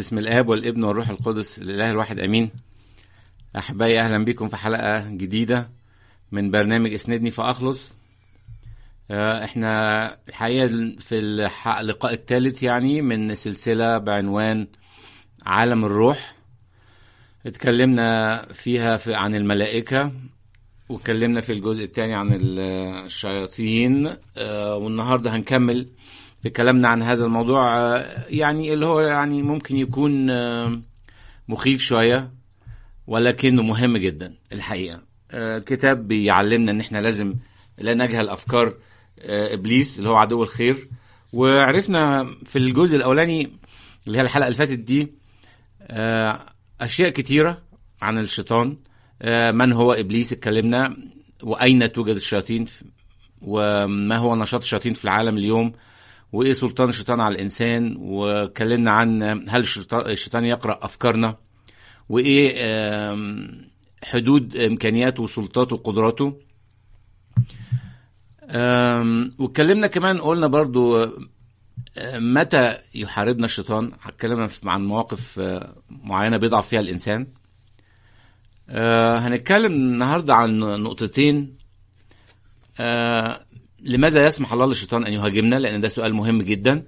بسم الاب والابن والروح القدس الاله الواحد امين احبائي اهلا بكم في حلقه جديده من برنامج اسندني فاخلص آه، احنا الحقيقه في الح- اللقاء الثالث يعني من سلسله بعنوان عالم الروح اتكلمنا فيها في عن الملائكه واتكلمنا في الجزء الثاني عن ال- الشياطين آه، والنهارده هنكمل في كلامنا عن هذا الموضوع آه، يعني اللي هو يعني ممكن يكون آه، مخيف شويه ولكنه مهم جدا الحقيقه آه، الكتاب بيعلمنا ان احنا لازم لا نجهل افكار آه، ابليس اللي هو عدو الخير وعرفنا في الجزء الاولاني اللي هي الحلقه اللي فاتت دي آه، اشياء كتيره عن الشيطان آه، من هو ابليس اتكلمنا واين توجد الشياطين وما هو نشاط الشياطين في العالم اليوم وايه سلطان الشيطان على الانسان واتكلمنا عن هل الشيطان الشيطان يقرا افكارنا وايه آم، حدود امكانياته وسلطاته وقدراته آم، واتكلمنا كمان قلنا برضو آه، متى يحاربنا الشيطان اتكلمنا في- عن مواقف آه، معينه بيضعف فيها الانسان آه، هنتكلم النهارده عن نقطتين آه، لماذا يسمح الله للشيطان ان يهاجمنا لان ده سؤال مهم جدا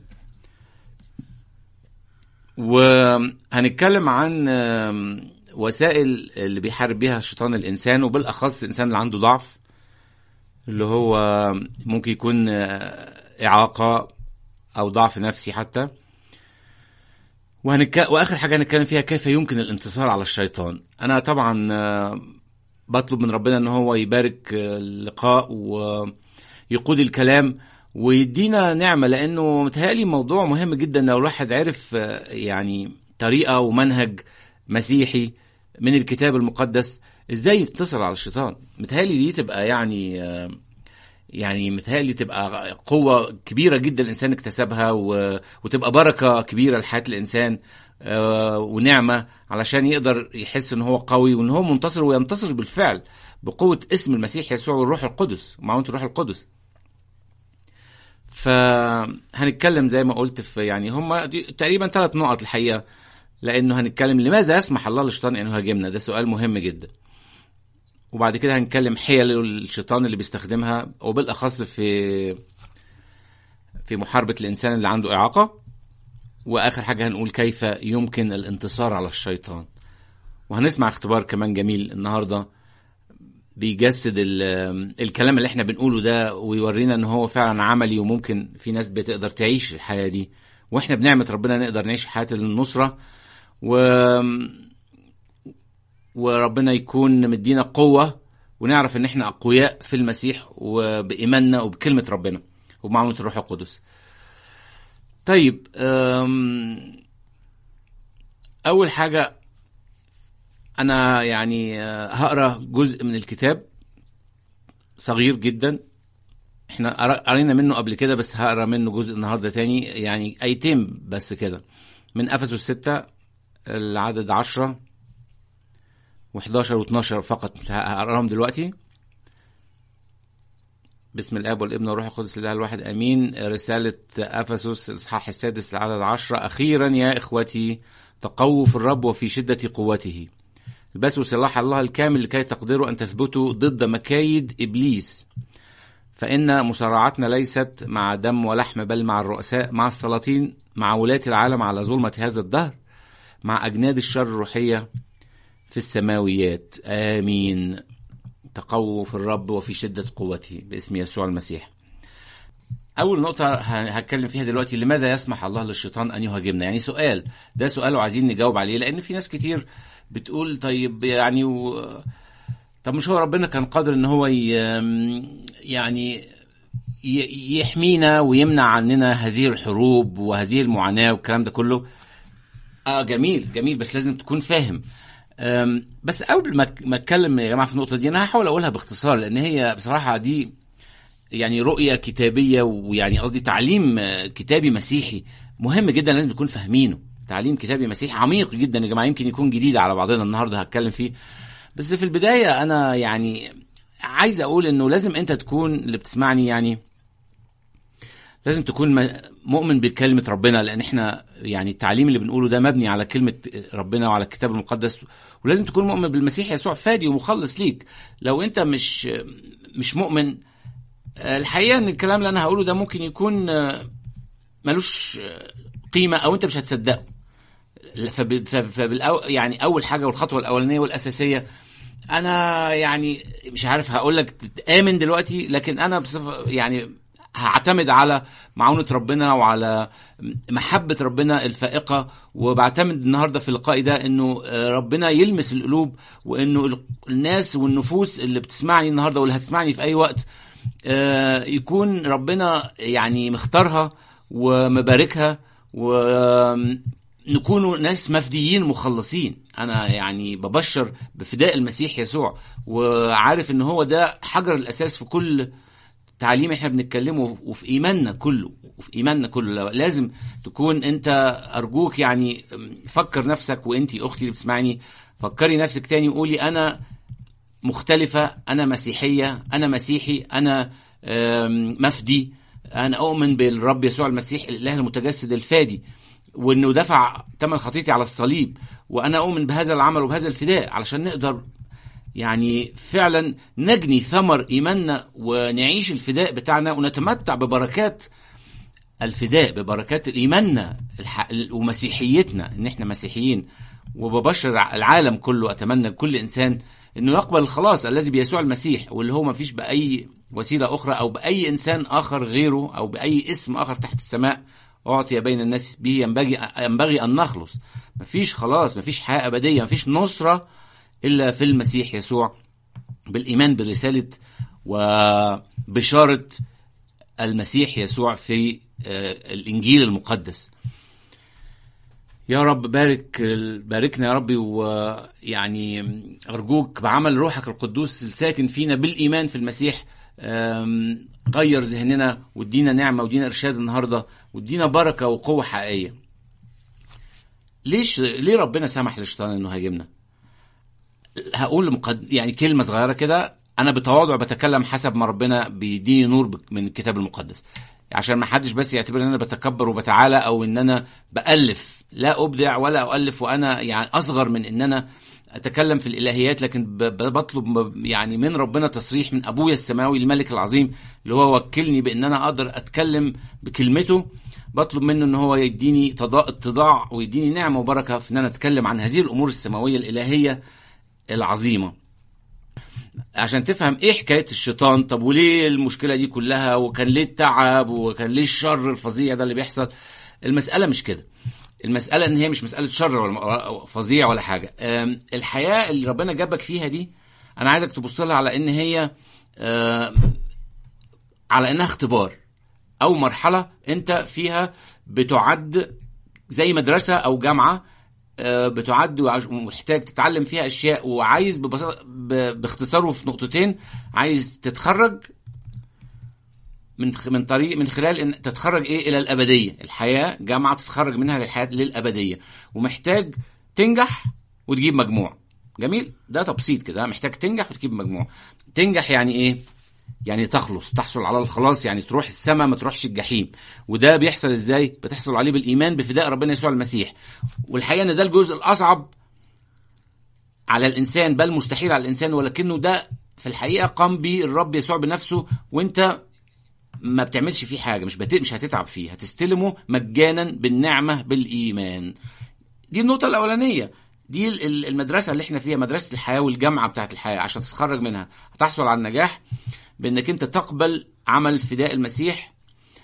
وهنتكلم عن آم، وسائل اللي بيحارب بيها الشيطان الانسان وبالاخص الانسان اللي عنده ضعف اللي هو ممكن يكون آه، اعاقه او ضعف نفسي حتى وهنك... واخر حاجه هنتكلم فيها كيف يمكن الانتصار على الشيطان انا طبعا آه، بطلب من ربنا ان هو يبارك آه، اللقاء ويقود الكلام ويدينا نعمه لانه متهيألي موضوع مهم جدا لو الواحد عرف آه، يعني طريقه ومنهج مسيحي من الكتاب المقدس ازاي ينتصر على الشيطان متهيألي دي تبقى يعني آه، يعني متهيألي تبقى قوة كبيرة جدا الإنسان اكتسبها و... وتبقى بركة كبيرة لحياة الإنسان آه، ونعمة علشان يقدر يحس إن هو قوي وإن هو منتصر وينتصر بالفعل بقوة اسم المسيح يسوع والروح القدس ومعونة الروح القدس فهنتكلم زي ما قلت في يعني هم تقريبا ثلاث نقط الحقيقة لأنه هنتكلم لماذا يسمح الله للشيطان أن يهاجمنا ده سؤال مهم جدا وبعد كده هنتكلم حيل الشيطان اللي بيستخدمها وبالاخص في في محاربه الانسان اللي عنده اعاقه واخر حاجه هنقول كيف يمكن الانتصار على الشيطان وهنسمع اختبار كمان جميل النهارده بيجسد ال- الكلام اللي احنا بنقوله ده ويورينا ان هو فعلا عملي وممكن في ناس بتقدر تعيش الحياه دي واحنا بنعمه ربنا نقدر نعيش حياه النصره و وربنا يكون مدينا قوة ونعرف ان احنا اقوياء في المسيح وبإيماننا وبكلمة ربنا وبمعونة الروح القدس طيب أم، اول حاجة انا يعني آه، هقرا جزء من الكتاب صغير جدا احنا قرا- قرينا منه قبل كده بس هقرا منه جزء النهارده تاني يعني ايتين بس كده من افسس 6 العدد 10 و11 و12 فقط هقراهم دلوقتي بسم الاب والابن والروح القدس الاله الواحد امين رساله افسس الاصحاح السادس العدد 10 اخيرا يا اخوتي تقووا في الرب وفي شده قوته البسوا سلاح الله الكامل لكي تقدروا ان تثبتوا ضد مكايد ابليس فان مصارعتنا ليست مع دم ولحم بل مع الرؤساء مع السلاطين مع ولاة العالم على ظلمه هذا الدهر مع اجناد الشر الروحيه في السماويات آمين تقووا في الرب وفي شدة قوته باسم يسوع المسيح أول نقطة ه- هتكلم فيها دلوقتي لماذا يسمح الله للشيطان أن يهاجمنا يعني سؤال ده سؤال وعايزين نجاوب عليه لأن في ناس كتير بتقول طيب يعني و... طب مش هو ربنا كان قادر ان هو ي... يعني ي... يحمينا ويمنع عننا هذه الحروب وهذه المعاناة والكلام ده كله اه جميل جميل بس لازم تكون فاهم أم، بس قبل ما ما اتكلم يا جماعه في النقطه دي انا هحاول اقولها باختصار لان هي بصراحه دي يعني رؤيه كتابيه ويعني قصدي تعليم آه، كتابي مسيحي مهم جدا لازم نكون فاهمينه تعليم كتابي مسيحي عميق جدا يا جماعه يمكن يكون جديد على بعضنا النهارده هتكلم فيه بس في البدايه انا يعني عايز اقول انه لازم انت تكون اللي بتسمعني يعني لازم تكون م- مؤمن بكلمة ربنا لأن احنا يعني التعليم اللي بنقوله ده مبني على كلمة ربنا وعلى الكتاب المقدس ولازم تكون مؤمن بالمسيح يسوع فادي ومخلص ليك لو انت مش مش مؤمن آه، الحقيقة ان الكلام اللي انا هقوله ده ممكن يكون آه، ملوش آه، قيمة او انت مش هتصدقه فب- فب- فبالأو يعني اول حاجة والخطوة الاولانية والاساسية انا يعني مش عارف هقول لك تامن دلوقتي لكن انا بصفه يعني هعتمد على معونة ربنا وعلى محبة ربنا الفائقة وبعتمد النهاردة في لقائي ده انه آه، ربنا يلمس القلوب وانه ال- الناس والنفوس اللي بتسمعني النهاردة واللي هتسمعني في اي وقت آه، يكون ربنا يعني مختارها ومباركها ونكونوا ناس مفديين مخلصين انا يعني ببشر بفداء المسيح يسوع وعارف ان هو ده حجر الاساس في كل تعليم احنا بنتكلمه وفي ايماننا كله وفي ايماننا كله لازم تكون انت ارجوك يعني فكر نفسك وانتي اختي اللي بتسمعني فكري نفسك تاني وقولي انا مختلفة أنا مسيحية أنا مسيحي أنا آم، مفدي أنا أؤمن بالرب يسوع المسيح الإله المتجسد الفادي وإنه دفع ثمن خطيتي على الصليب وأنا أؤمن بهذا العمل وبهذا الفداء علشان نقدر يعني فعلا نجني ثمر إيماننا ونعيش الفداء بتاعنا ونتمتع ببركات الفداء ببركات ايماننا الح... ومسيحيتنا ان احنا مسيحيين وببشر العالم كله اتمنى كل انسان انه يقبل الخلاص الذي بيسوع المسيح واللي هو ما فيش باي وسيله اخرى او باي انسان اخر غيره او باي اسم اخر تحت السماء اعطي بين الناس به ينبغي ينبغي ان نخلص مفيش خلاص مفيش حياه ابديه مفيش نصره الا في المسيح يسوع بالايمان برساله وبشاره المسيح يسوع في آه، الانجيل المقدس يا رب بارك باركنا يا ربي ويعني ارجوك بعمل روحك القدوس الساكن فينا بالايمان في المسيح آم، غير ذهننا وادينا نعمه وادينا ارشاد النهارده وادينا بركه وقوه حقيقيه ليش ليه ربنا سمح للشيطان انه هاجمنا هقول مقد... يعني كلمه صغيره كده انا بتواضع بتكلم حسب ما ربنا بيديني نور بك- من الكتاب المقدس عشان ما حدش بس يعتبر ان انا بتكبر وبتعالى او ان انا بالف لا ابدع ولا اؤلف وانا يعني اصغر من ان انا اتكلم في الالهيات لكن ب- ب- بطلب م- يعني من ربنا تصريح من ابويا السماوي الملك العظيم اللي هو وكلني بان انا اقدر اتكلم بكلمته بطلب منه ان هو يديني تضاء اتضاع ويديني نعمه وبركه في ان انا اتكلم عن هذه الامور السماويه الالهيه العظيمه عشان تفهم ايه حكايه الشيطان طب وليه المشكله دي كلها وكان ليه التعب وكان ليه الشر الفظيع ده اللي بيحصل المساله مش كده المساله ان هي مش مساله شر ولا فظيع ولا حاجه أم، الحياه اللي ربنا جابك فيها دي انا عايزك تبص لها على ان هي أم، على انها اختبار او مرحله انت فيها بتعد زي مدرسه او جامعه آه، بتعد وعش- ومحتاج تتعلم فيها اشياء وعايز ببساطه ب- باختصاره في نقطتين عايز تتخرج من خ- من طريق من خلال ان تتخرج ايه الى الابديه الحياه جامعه تتخرج منها للحياه للابديه ومحتاج تنجح وتجيب مجموع جميل ده تبسيط كده محتاج تنجح وتجيب مجموع تنجح يعني ايه يعني تخلص تحصل على الخلاص يعني تروح السماء ما تروحش الجحيم وده بيحصل ازاي بتحصل عليه بالايمان بفداء ربنا يسوع المسيح والحقيقه ان ده الجزء الاصعب على الانسان بل مستحيل على الانسان ولكنه ده في الحقيقه قام به الرب يسوع بنفسه وانت ما بتعملش فيه حاجه مش بت... مش هتتعب فيه هتستلمه مجانا بالنعمه بالايمان دي النقطه الاولانيه دي ال- ال- المدرسه اللي احنا فيها مدرسه الحياه والجامعه بتاعت الحياه عشان تتخرج منها هتحصل على النجاح بانك انت تقبل عمل فداء المسيح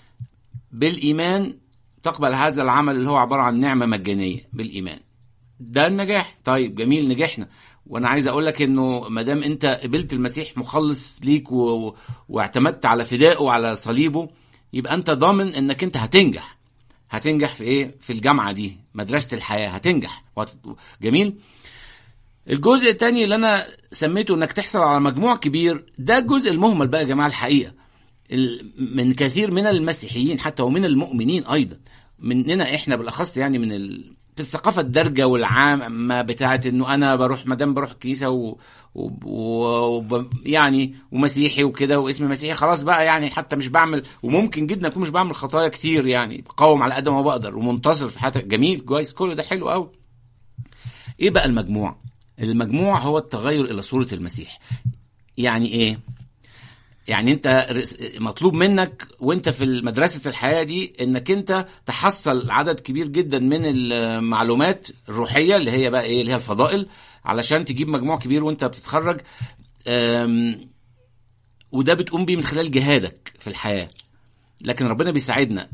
بالايمان تقبل هذا العمل اللي هو عباره عن نعمه مجانيه بالايمان ده النجاح طيب جميل نجحنا وانا عايز اقول لك انه ما دام انت قبلت المسيح مخلص ليك و... و... واعتمدت على فدائه وعلى صليبه يبقى انت ضامن انك انت هتنجح هتنجح في ايه في الجامعه دي مدرسه الحياه هتنجح وهت... جميل الجزء الثاني اللي انا سميته انك تحصل على مجموع كبير ده الجزء المهمل بقى يا جماعه الحقيقه ال- من كثير من المسيحيين حتى ومن المؤمنين ايضا مننا احنا بالاخص يعني من ال... في الثقافه الدارجه والعامه بتاعه انه انا بروح ما دام بروح الكنيسه و... و... و... يعني ومسيحي وكده واسمي مسيحي خلاص بقى يعني حتى مش بعمل وممكن جدا اكون مش بعمل خطايا كتير يعني بقاوم على قد ما بقدر ومنتصر في حياتك جميل كويس كل ده حلو قوي ايه بقى المجموع المجموع هو التغير الى صوره المسيح يعني ايه يعني انت مطلوب منك وانت في مدرسه الحياه دي انك انت تحصل عدد كبير جدا من المعلومات الروحيه اللي هي بقى ايه اللي هي الفضائل علشان تجيب مجموع كبير وانت بتتخرج وده بتقوم بيه من خلال جهادك في الحياه لكن ربنا بيساعدنا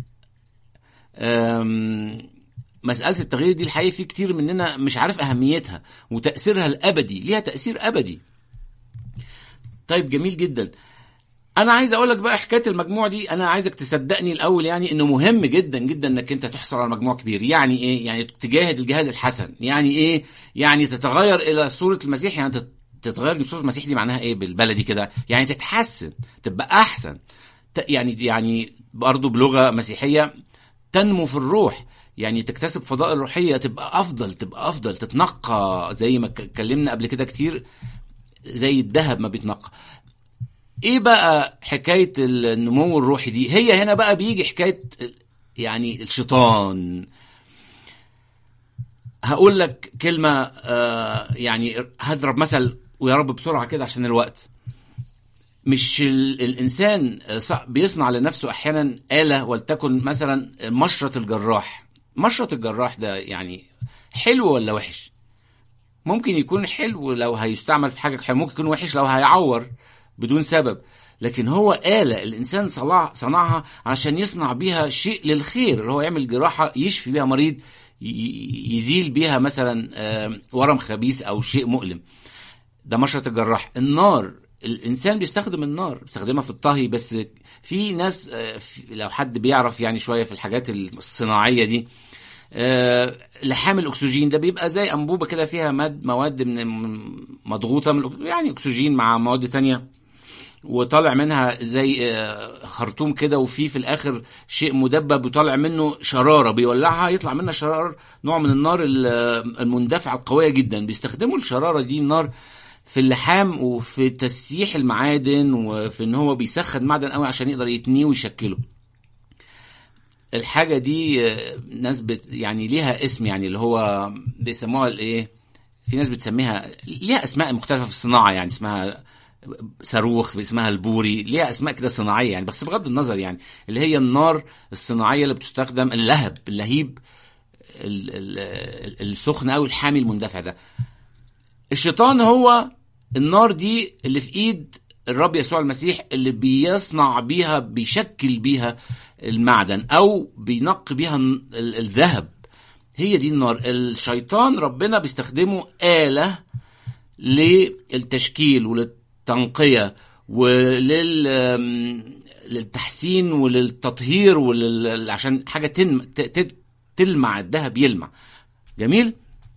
مسألة التغيير دي الحقيقة في كتير مننا مش عارف أهميتها وتأثيرها الأبدي ليها تأثير أبدي طيب جميل جدا انا عايز اقول لك بقى حكايه المجموع دي انا عايزك تصدقني الاول يعني انه مهم جدا جدا انك انت تحصل على مجموع كبير يعني ايه يعني تجاهد الجهاد الحسن يعني ايه يعني تتغير الى صوره المسيح يعني تتغير لصوره المسيح دي معناها ايه بالبلدي كده يعني تتحسن تبقى احسن يعني يعني برضه بلغه مسيحيه تنمو في الروح يعني تكتسب فضائل روحيه تبقى افضل تبقى افضل تتنقى زي ما اتكلمنا قبل كده كتير زي الذهب ما بيتنقى ايه بقى حكايه النمو الروحي دي هي هنا بقى بيجي حكايه يعني الشيطان هقول لك كلمه آه يعني هضرب مثل ويا رب بسرعه كده عشان الوقت مش الانسان بيصنع لنفسه احيانا اله ولتكن مثلا مشرط الجراح مشرط الجراح ده يعني حلو ولا وحش ممكن يكون حلو لو هيستعمل في حاجه حلوه ممكن يكون وحش لو هيعور بدون سبب لكن هو آلة الإنسان صنع صنعها عشان يصنع بيها شيء للخير اللي هو يعمل جراحة يشفي بيها مريض يزيل بيها مثلا ورم خبيث أو شيء مؤلم ده مشرط الجراح النار الانسان بيستخدم النار بيستخدمها في الطهي بس في ناس لو حد بيعرف يعني شويه في الحاجات الصناعيه دي لحام الاكسجين ده بيبقى زي انبوبه كده فيها ماد مواد من مضغوطه من يعني اكسجين مع مواد تانية وطالع منها زي خرطوم كده وفي في الاخر شيء مدبب وطالع منه شراره بيولعها يطلع منها شرار نوع من النار المندفعه القويه جدا بيستخدموا الشراره دي النار في اللحام وفي تسييح المعادن وفي ان هو بيسخن معدن قوي عشان يقدر يتنيه ويشكله الحاجه دي ناس بت يعني ليها اسم يعني اللي هو بيسموها الايه في ناس بتسميها ليها اسماء مختلفه في الصناعه يعني اسمها صاروخ اسمها البوري ليها اسماء كده صناعيه يعني بس بغض النظر يعني اللي هي النار الصناعيه اللي بتستخدم اللهب اللهيب السخن قوي الحامي المندفع ده الشيطان هو النار دي اللي في ايد الرب يسوع المسيح اللي بيصنع بيها بيشكل بيها المعدن او بينقي بيها الذهب هي دي النار الشيطان ربنا بيستخدمه آلة للتشكيل وللتنقية ولل للتحسين وللتطهير ولل... عشان حاجة تنم... ت... تلمع الذهب يلمع جميل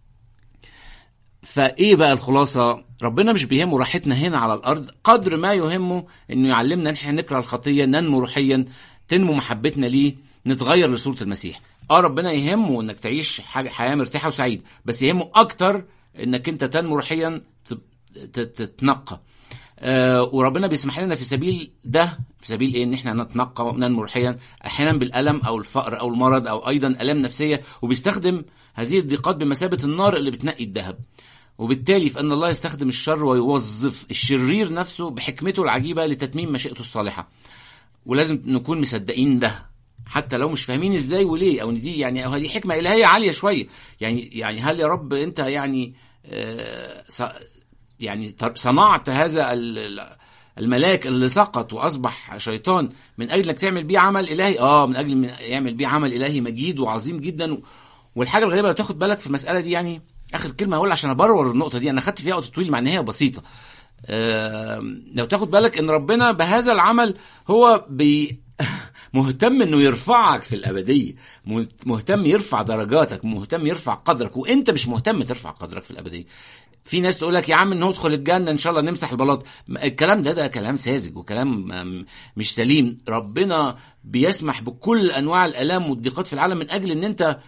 فايه بقى الخلاصه ربنا مش بيهمه راحتنا هنا على الارض قدر ما يهمه انه يعلمنا ان احنا نكره الخطيه ننمو روحيا تنمو محبتنا ليه نتغير لصوره المسيح اه ربنا يهمه انك تعيش حاجه حياه مرتاحه وسعيده بس يهمه اكتر انك انت تنمو روحيا تتنقى آه وربنا بيسمح لنا في سبيل ده في سبيل ايه ان احنا نتنقى وننمو روحيا احيانا بالالم او الفقر او المرض او ايضا الام نفسيه وبيستخدم هذه الضيقات بمثابه النار اللي بتنقي الذهب وبالتالي فان الله يستخدم الشر ويوظف الشرير نفسه بحكمته العجيبه لتتميم مشيئته الصالحه ولازم نكون مصدقين ده حتى لو مش فاهمين ازاي وليه او دي يعني او هذه حكمه الهيه عاليه شويه يعني يعني هل يا رب انت يعني آه يعني صنعت هذا الملاك اللي سقط واصبح شيطان من اجل انك تعمل بيه عمل الهي اه من اجل يعمل بيه عمل الهي مجيد وعظيم جدا والحاجه الغريبه لو تاخد بالك في المساله دي يعني اخر كلمه هقول عشان ابرر النقطه دي انا خدت فيها وقت طويل مع ان هي بسيطه آه لو تاخد بالك ان ربنا بهذا العمل هو بي مهتم انه يرفعك في الابديه مهتم يرفع درجاتك مهتم يرفع قدرك وانت مش مهتم ترفع قدرك في الابديه في ناس تقول لك يا عم ان ندخل الجنه ان شاء الله نمسح البلاط الكلام ده ده كلام ساذج وكلام مش سليم ربنا بيسمح بكل انواع الالام والضيقات في العالم من اجل ان انت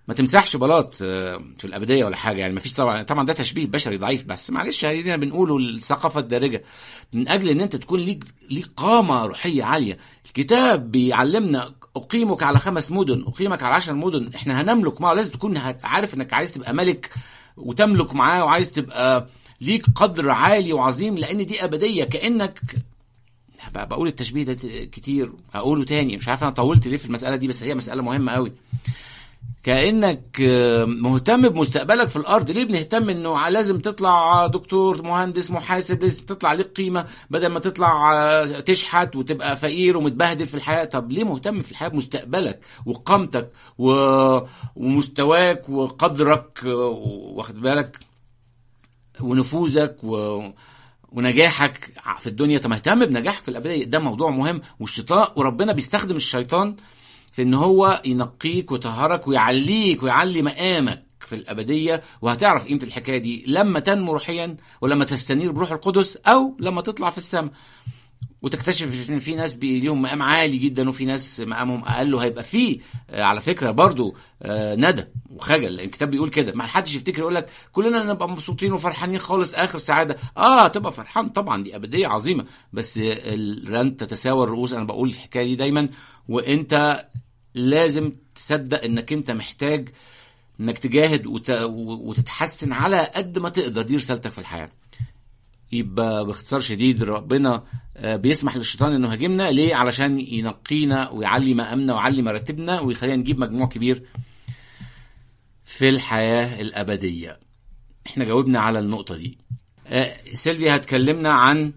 ما تمسحش بلاط آه، في الابديه ولا حاجه يعني ما فيش طبعا طبعا ده تشبيه بشري ضعيف بس معلش هدينا بنقوله الثقافه الدارجه من اجل ان انت تكون ليك ليك قامه روحيه عاليه الكتاب بيعلمنا اقيمك على خمس مدن اقيمك على عشر مدن احنا هنملك معه لازم تكون هت- عارف انك عايز تبقى ملك وتملك معاه وعايز تبقى ليك قدر عالي وعظيم لان دي ابديه كانك بقى بقول التشبيه ده كتير اقوله تاني مش عارف انا طولت ليه في المساله دي بس هي مساله مهمه قوي كانك آه، مهتم بمستقبلك في الارض ليه بنهتم انه لازم تطلع دكتور مهندس محاسب لازم تطلع ليك قيمه بدل ما تطلع آه، تشحت وتبقى فقير ومتبهدل في الحياه طب ليه مهتم في الحياه بمستقبلك وقامتك و... ومستواك وقدرك آه، واخد بالك ونفوذك و... ونجاحك في الدنيا طب اهتم بنجاحك في الابديه ده موضوع مهم والشيطان وربنا بيستخدم الشيطان في ان هو ينقيك ويطهرك ويعليك ويعلي مقامك في الابديه وهتعرف قيمه الحكايه دي لما تنمو روحيا ولما تستنير بروح القدس او لما تطلع في السماء وتكتشف ان في ناس بي- ليهم مقام عالي جدا وفي ناس مقامهم اقل وهيبقى في آه، على فكره برضو آه، ندى وخجل لان الكتاب بيقول كده ما حدش يفتكر يقول لك كلنا نبقى مبسوطين وفرحانين خالص اخر سعاده اه تبقى فرحان طبعا دي ابديه عظيمه بس آه، لن تتساوى الرؤوس انا بقول الحكايه دي دايما وانت لازم تصدق انك انت محتاج انك تجاهد وت... وتتحسن على قد ما تقدر دي رسالتك في الحياه يبقى باختصار شديد ربنا آه، بيسمح للشيطان انه يهاجمنا ليه علشان ينقينا ويعلي مقامنا ويعلي مراتبنا ويخلينا نجيب مجموع كبير في الحياه الابديه احنا جاوبنا على النقطه دي آه، سيلفيا هتكلمنا عن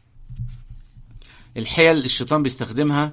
الحيل اللي الشيطان بيستخدمها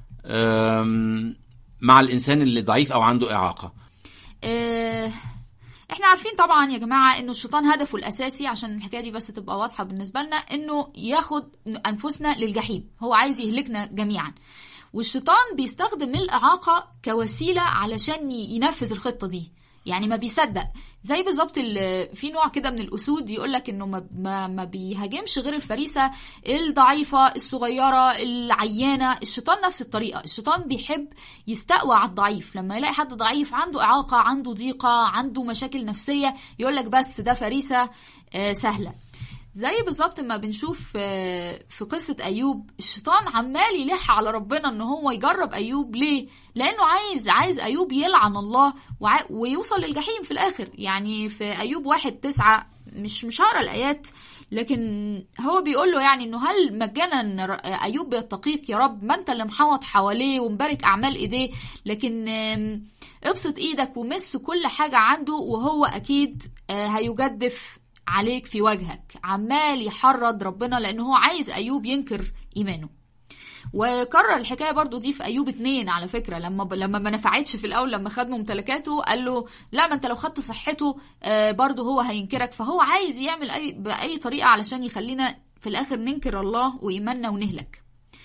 آم، مع الانسان اللي ضعيف او عنده اعاقه آه، احنا عارفين طبعا يا جماعه انه الشيطان هدفه الاساسي عشان الحكايه دي بس تبقى واضحه بالنسبه لنا انه ياخد انفسنا للجحيم هو عايز يهلكنا جميعا والشيطان بيستخدم الاعاقه كوسيله علشان ي- ينفذ الخطه دي يعني ما بيصدق زي بالظبط ال- في نوع كده من الاسود يقول لك انه ما, ما, ما بيهاجمش غير الفريسه الضعيفه الصغيره العيانه الشيطان نفس الطريقه الشيطان بيحب يستقوى على الضعيف لما يلاقي حد ضعيف عنده اعاقه عنده ضيقه عنده مشاكل نفسيه يقول لك بس ده فريسه آه، سهله زي بالظبط ما بنشوف آه، في قصة أيوب الشيطان عمال يلح على ربنا إن هو يجرب أيوب ليه؟ لأنه عايز عايز أيوب يلعن الله وع- ويوصل للجحيم في الآخر يعني في أيوب واحد تسعة مش مش هقرا الآيات لكن هو بيقول له يعني إنه هل مجانا ر- أيوب بيتقيك يا رب ما أنت اللي محوط حواليه ومبارك أعمال إيديه لكن آم، ابسط إيدك ومس كل حاجة عنده وهو أكيد آه، هيجدف عليك في وجهك عمال يحرض ربنا لان هو عايز ايوب ينكر ايمانه وكرر الحكايه برضو دي في ايوب اتنين على فكره لما ب... لما ما نفعتش في الاول لما خد ممتلكاته قال له لا ما انت لو خدت صحته آه، برضو هو هينكرك فهو عايز يعمل اي باي طريقه علشان يخلينا في الاخر ننكر الله وايماننا ونهلك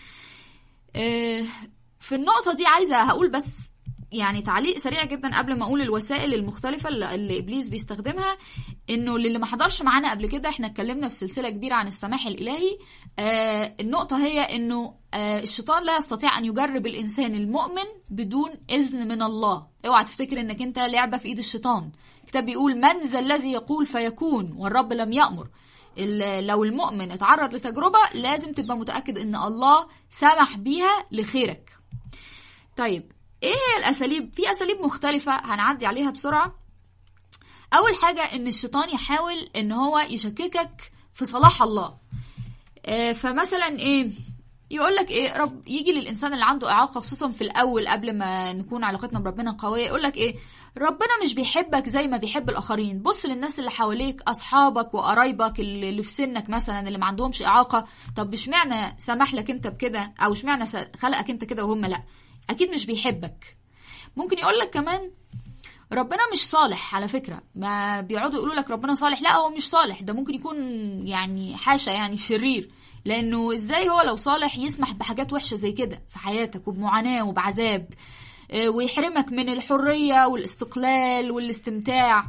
آه، في النقطه دي عايزه هقول بس يعني تعليق سريع جدا قبل ما اقول الوسائل المختلفه اللي اللي ابليس بيستخدمها انه للي ما حضرش معانا قبل كده احنا اتكلمنا في سلسله كبيره عن السماح الالهي آه النقطه هي انه آه الشيطان لا يستطيع ان يجرب الانسان المؤمن بدون اذن من الله اوعى تفتكر انك انت لعبه في ايد الشيطان الكتاب بيقول من ذا الذي يقول فيكون والرب لم يامر ال- لو المؤمن اتعرض لتجربه لازم تبقى متاكد ان الله سمح بيها لخيرك طيب ايه هي الاساليب في اساليب مختلفه هنعدي عليها بسرعه اول حاجه ان الشيطان يحاول ان هو يشككك في صلاح الله آه، فمثلا ايه يقول لك ايه رب يجي للانسان اللي عنده اعاقه خصوصا في الاول قبل ما نكون علاقتنا بربنا قويه يقول لك ايه ربنا مش بيحبك زي ما بيحب الاخرين بص للناس اللي حواليك اصحابك وقرايبك اللي اللي في سنك مثلا اللي ما عندهمش اعاقه طب اشمعنى سمح لك انت بكده او اشمعنى س- خلقك انت كده وهم لا اكيد مش بيحبك ممكن يقول لك كمان ربنا مش صالح على فكرة ما بيقعدوا يقولوا لك ربنا صالح لا هو مش صالح ده ممكن يكون يعني حاشا يعني شرير لأنه إزاي هو لو صالح يسمح بحاجات وحشة زي كده في حياتك وبمعاناة وبعذاب آه، ويحرمك من الحرية والاستقلال والاستمتاع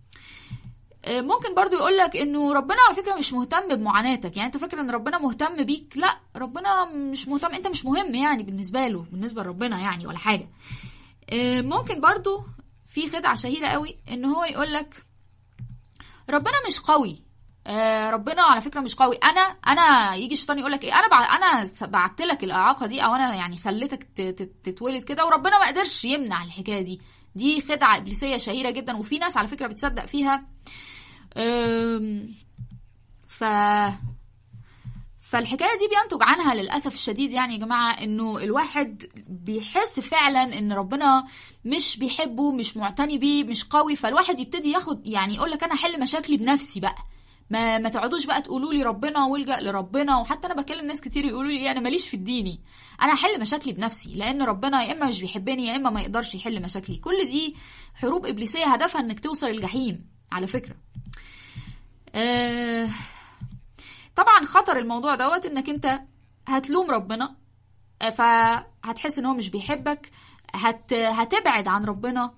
آه، ممكن برضو يقول لك انه ربنا على فكره مش مهتم بمعاناتك يعني انت فاكر ان ربنا مهتم بيك لا ربنا مش مهتم انت مش مهم يعني بالنسبه له بالنسبه لربنا يعني ولا حاجه آه، ممكن برضو في خدعه شهيره قوي ان هو يقول لك ربنا مش قوي آه ربنا على فكره مش قوي انا انا يجي الشيطان يقول لك ايه انا بع... انا بعت لك الاعاقه دي او انا يعني خليتك ت... ت... تتولد كده وربنا ما قدرش يمنع الحكايه دي دي خدعه ابليسيه شهيره جدا وفي ناس على فكره بتصدق فيها أم... ف فالحكايه دي بينتج عنها للاسف الشديد يعني يا جماعه انه الواحد بيحس فعلا ان ربنا مش بيحبه مش معتني بيه مش قوي فالواحد يبتدي ياخد يعني يقول لك انا احل مشاكلي بنفسي بقى ما ما تقعدوش بقى تقولوا لي ربنا والجا لربنا وحتى انا بكلم ناس كتير يقولوا لي انا ماليش في الديني انا احل مشاكلي بنفسي لان ربنا يا اما مش بيحبني يا اما ما يقدرش يحل مشاكلي كل دي حروب ابليسيه هدفها انك توصل الجحيم على فكره أه طبعا خطر الموضوع دوت انك انت هتلوم ربنا فهتحس ان هو مش بيحبك هت هتبعد عن ربنا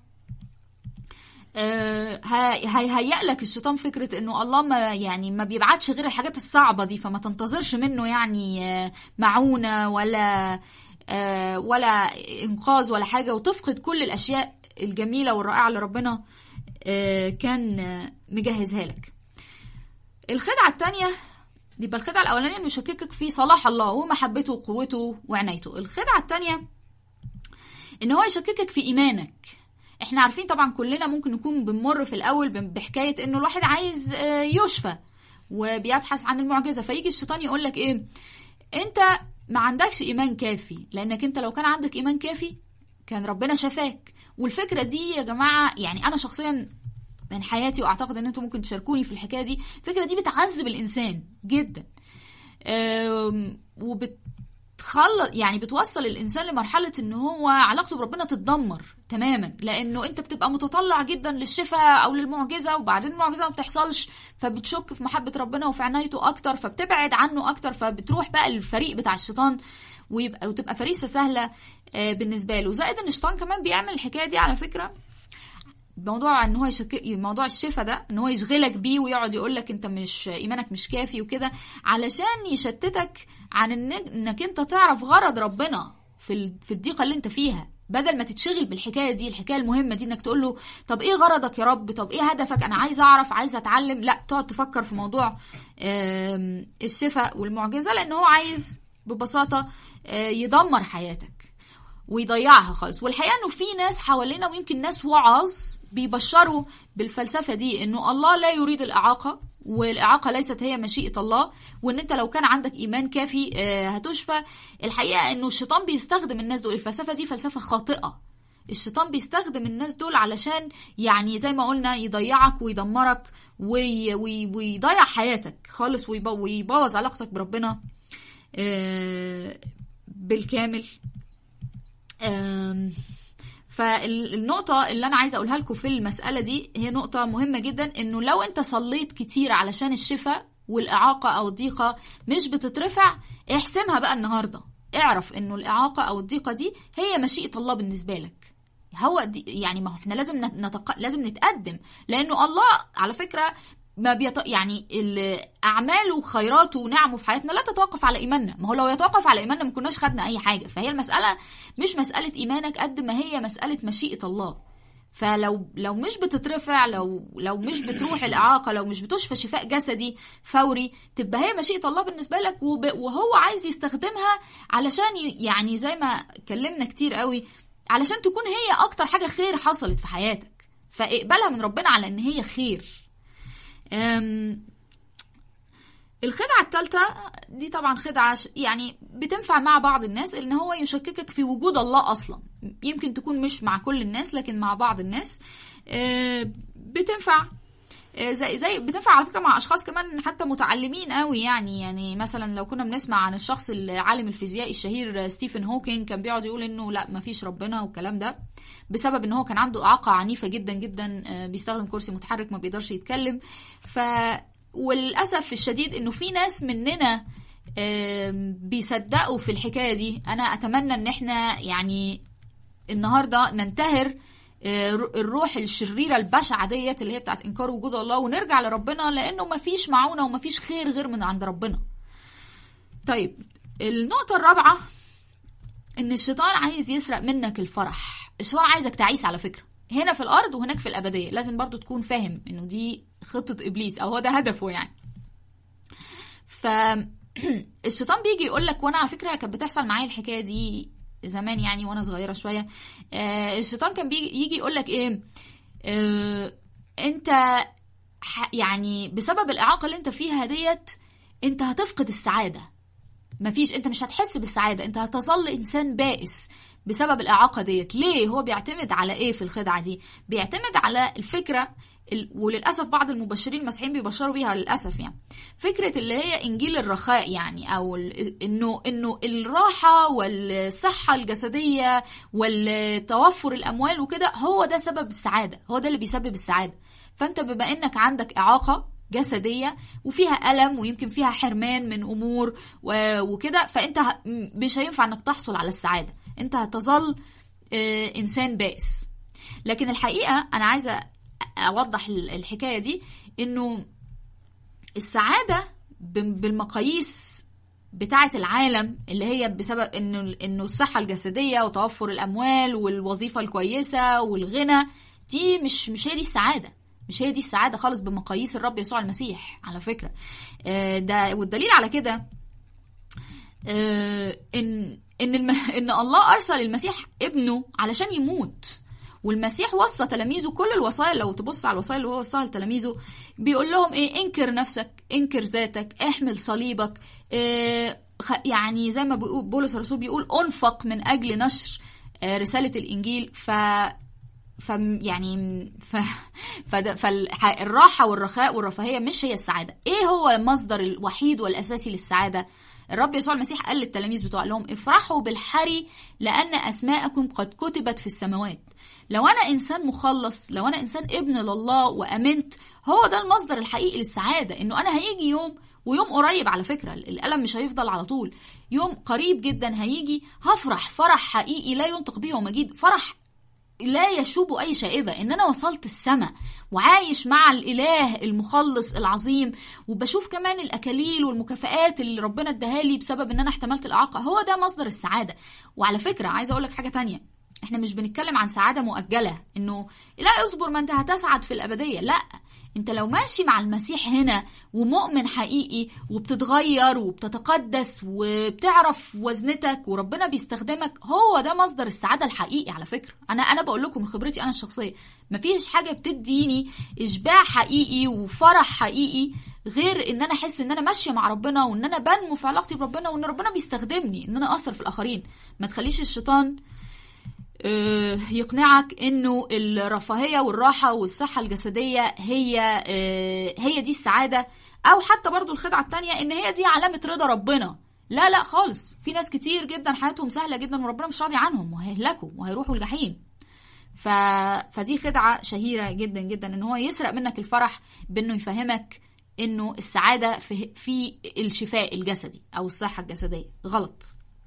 هيهيأ لك الشيطان فكرة انه الله ما يعني ما بيبعتش غير الحاجات الصعبة دي فما تنتظرش منه يعني معونة ولا ولا انقاذ ولا حاجة وتفقد كل الاشياء الجميلة والرائعة اللي ربنا كان مجهزها لك الخدعة التانية يبقى الخدعة الأولانية إنه يشككك في صلاح الله ومحبته وقوته وعنايته الخدعة التانية إن هو يشككك في إيمانك احنا عارفين طبعا كلنا ممكن نكون بنمر في الأول بحكاية إنه الواحد عايز يشفى وبيبحث عن المعجزة فيجي الشيطان يقول لك إيه أنت ما عندكش إيمان كافي لأنك أنت لو كان عندك إيمان كافي كان ربنا شفاك والفكرة دي يا جماعة يعني أنا شخصيا من حياتي واعتقد ان انتم ممكن تشاركوني في الحكايه دي الفكره دي بتعذب الانسان جدا وبتخلط يعني بتوصل الانسان لمرحله ان هو علاقته بربنا تتدمر تماما لانه انت بتبقى متطلع جدا للشفاء او للمعجزه وبعدين المعجزه ما بتحصلش فبتشك في محبه ربنا وفي عنايته اكتر فبتبعد عنه اكتر فبتروح بقى الفريق بتاع الشيطان ويبقى وتبقى فريسه سهله بالنسبه له زائد ان الشيطان كمان بيعمل الحكايه دي على فكره موضوع ان هو يشك... موضوع الشفا ده ان هو يشغلك بيه ويقعد يقول لك انت مش ايمانك مش كافي وكده علشان يشتتك عن إن... انك انت تعرف غرض ربنا في ال... في الضيقه اللي انت فيها بدل ما تتشغل بالحكايه دي الحكايه المهمه دي انك تقول له طب ايه غرضك يا رب طب ايه هدفك انا عايز اعرف عايز اتعلم لا تقعد تفكر في موضوع الشفاء والمعجزه لان هو عايز ببساطه يدمر حياتك ويضيعها خالص والحقيقه انه في ناس حوالينا ويمكن ناس وعظ بيبشروا بالفلسفه دي انه الله لا يريد الاعاقه والاعاقه ليست هي مشيئه الله وان انت لو كان عندك ايمان كافي هتشفى الحقيقه انه الشيطان بيستخدم الناس دول الفلسفه دي فلسفه خاطئه الشيطان بيستخدم الناس دول علشان يعني زي ما قلنا يضيعك ويدمرك وي وي ويضيع حياتك خالص ويبوظ علاقتك بربنا بالكامل فالنقطة اللي أنا عايزة أقولها لكم في المسألة دي هي نقطة مهمة جدا إنه لو أنت صليت كتير علشان الشفاء والإعاقة أو الضيقة مش بتترفع احسمها بقى النهاردة اعرف إنه الإعاقة أو الضيقة دي هي مشيئة الله بالنسبة لك هو دي يعني ما احنا لازم نتق... لازم نتقدم لانه الله على فكره ما بيط... يعني اعماله وخيراته ونعمه في حياتنا لا تتوقف على ايماننا ما هو لو يتوقف على ايماننا ما كناش خدنا اي حاجه فهي المساله مش مساله ايمانك قد ما هي مساله مشيئه الله فلو لو مش بتترفع لو لو مش بتروح الاعاقه لو مش بتشفى شفاء جسدي فوري تبقى هي مشيئه الله بالنسبه لك وب... وهو عايز يستخدمها علشان يعني زي ما اتكلمنا كتير قوي علشان تكون هي اكتر حاجه خير حصلت في حياتك فاقبلها من ربنا على ان هي خير الخدعة الثالثة دي طبعا خدعة يعني بتنفع مع بعض الناس ان هو يشككك في وجود الله اصلا يمكن تكون مش مع كل الناس لكن مع بعض الناس بتنفع زي زي بتنفع على فكره مع اشخاص كمان حتى متعلمين قوي يعني يعني مثلا لو كنا بنسمع عن الشخص العالم الفيزيائي الشهير ستيفن هوكينج كان بيقعد يقول انه لا ما فيش ربنا والكلام ده بسبب ان هو كان عنده اعاقه عنيفه جدا جدا بيستخدم كرسي متحرك ما بيقدرش يتكلم ف وللاسف الشديد انه في ناس مننا بيصدقوا في الحكايه دي انا اتمنى ان احنا يعني النهارده ننتهر الروح الشريرة البشعة ديت اللي هي بتاعت إنكار وجود الله ونرجع لربنا لأنه مفيش معونة ومفيش خير غير من عند ربنا طيب النقطة الرابعة إن الشيطان عايز يسرق منك الفرح الشيطان عايزك تعيس على فكرة هنا في الارض وهناك في الابديه لازم برضو تكون فاهم انه دي خطه ابليس او هو ده هدفه يعني ف الشيطان بيجي يقول لك وانا على فكره كانت بتحصل معايا الحكايه دي زمان يعني وانا صغيره شويه آه الشيطان كان بيجي يجي يقول لك ايه آه انت ح- يعني بسبب الاعاقه اللي انت فيها ديت انت هتفقد السعاده مفيش انت مش هتحس بالسعاده انت هتظل انسان بائس بسبب الاعاقه ديت ليه هو بيعتمد على ايه في الخدعه دي بيعتمد على الفكره ال- وللاسف بعض المبشرين المسيحيين بيبشروا بيها للاسف يعني فكره اللي هي انجيل الرخاء يعني او ال- انه انه الراحه والصحه الجسديه والتوفر الاموال وكده هو ده سبب السعاده هو ده اللي بيسبب السعاده فانت بما انك عندك اعاقه جسديه وفيها الم ويمكن فيها حرمان من امور و- وكده فانت ه- م- مش هينفع انك تحصل على السعاده انت هتظل آه، انسان بائس لكن الحقيقه انا عايزه اوضح ال- الحكايه دي انه السعاده ب- بالمقاييس بتاعه العالم اللي هي بسبب انه انه الصحه الجسديه وتوفر الاموال والوظيفه الكويسه والغنى دي مش مش هي دي السعاده مش هي دي السعاده خالص بمقاييس الرب يسوع المسيح على فكره آه، ده والدليل على كده آه، ان ان الم... ان الله ارسل المسيح ابنه علشان يموت والمسيح وصى تلاميذه كل الوصايا لو تبص على الوصايا اللي هو وصاها لتلاميذه بيقول لهم ايه انكر نفسك انكر ذاتك احمل صليبك إيه خ- يعني زي ما بيقول بولس الرسول بيقول انفق من اجل نشر آه، رساله الانجيل ف ف يعني ف فالراحه والرخاء والرفاهيه مش هي السعاده ايه هو المصدر الوحيد والاساسي للسعاده الرب يسوع المسيح قال للتلاميذ بتوع لهم افرحوا بالحري لان اسماءكم قد كتبت في السماوات لو انا انسان مخلص لو انا انسان ابن لله وامنت هو ده المصدر الحقيقي للسعاده انه انا هيجي يوم ويوم قريب على فكرة الألم مش هيفضل على طول يوم قريب جدا هيجي هفرح فرح حقيقي لا ينطق به ومجيد فرح لا يشوب أي شائبة إن أنا وصلت السماء وعايش مع الإله المخلص العظيم وبشوف كمان الأكاليل والمكافآت اللي ربنا اداها لي بسبب إن أنا احتملت الإعاقة هو ده مصدر السعادة وعلى فكرة عايزة أقول لك حاجة تانية احنا مش بنتكلم عن سعادة مؤجلة إنه لا اصبر ما أنت هتسعد في الأبدية لا انت لو ماشي مع المسيح هنا ومؤمن حقيقي وبتتغير وبتتقدس وبتعرف وزنتك وربنا بيستخدمك هو ده مصدر السعادة الحقيقي على فكرة انا انا بقول لكم من خبرتي انا الشخصية مفيش حاجة بتديني اشباع حقيقي وفرح حقيقي غير ان انا احس ان انا ماشيه مع ربنا وان انا بنمو في علاقتي بربنا وان ربنا بيستخدمني ان انا اثر في الاخرين ما تخليش الشيطان آه، يقنعك انه الرفاهيه والراحه والصحه الجسديه هي آه، هي دي السعاده او حتى برضو الخدعه التانية ان هي دي علامه رضا ربنا لا لا خالص في ناس كتير جدا حياتهم سهله جدا وربنا مش راضي عنهم وهيهلكوا وهيروحوا الجحيم ف... فدي خدعه شهيره جدا جدا ان هو يسرق منك الفرح بانه يفهمك انه السعاده في في الشفاء الجسدي او الصحه الجسديه غلط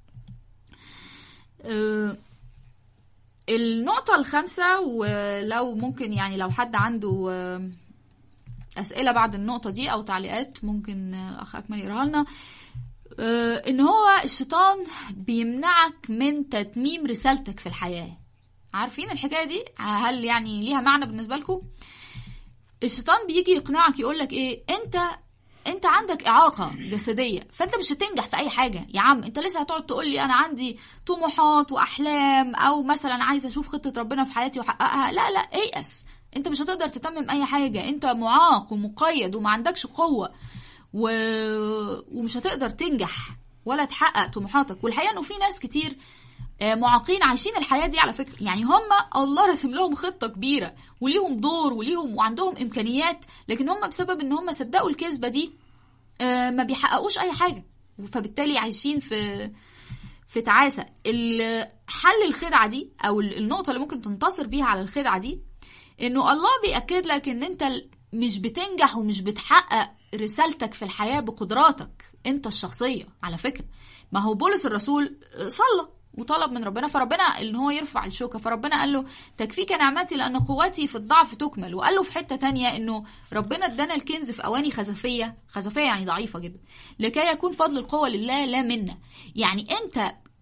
أه النقطة الخامسة ولو ممكن يعني لو حد عنده آه، أسئلة بعد النقطة دي أو تعليقات ممكن آه، الأخ أكمل يقراها لنا آه، إن هو الشيطان بيمنعك من تتميم رسالتك في الحياة عارفين الحكاية دي هل يعني ليها معنى بالنسبة لكم الشيطان بيجي يقنعك يقولك إيه أنت انت عندك اعاقه جسديه فانت مش هتنجح في اي حاجه يا عم انت لسه هتقعد تقول لي انا عندي طموحات واحلام او مثلا عايزه اشوف خطه ربنا في حياتي واحققها لا لا ايأس انت مش هتقدر تتمم اي حاجه انت معاق ومقيد وما عندكش قوه و... ومش هتقدر تنجح ولا تحقق طموحاتك والحقيقه انه في ناس كتير آه، معاقين عايشين الحياه دي على فكره يعني هم الله رسم لهم خطه كبيره وليهم دور وليهم وعندهم امكانيات لكن هم بسبب ان هم صدقوا الكذبه دي آه، ما بيحققوش اي حاجه فبالتالي عايشين في في تعاسه ال- حل الخدعه دي او ال- النقطه اللي ممكن تنتصر بيها على الخدعه دي انه الله بيأكد لك ان انت ال- مش بتنجح ومش بتحقق رسالتك في الحياه بقدراتك انت الشخصيه على فكره ما هو بولس الرسول آه، صلى وطلب من ربنا فربنا ان هو يرفع الشوكه فربنا قال له تكفيك نعمتي لان قوتي في الضعف تكمل وقال له في حته تانية انه ربنا ادانا الكنز في اواني خزفيه خزفيه يعني ضعيفه جدا لكي يكون فضل القوه لله لا منا يعني انت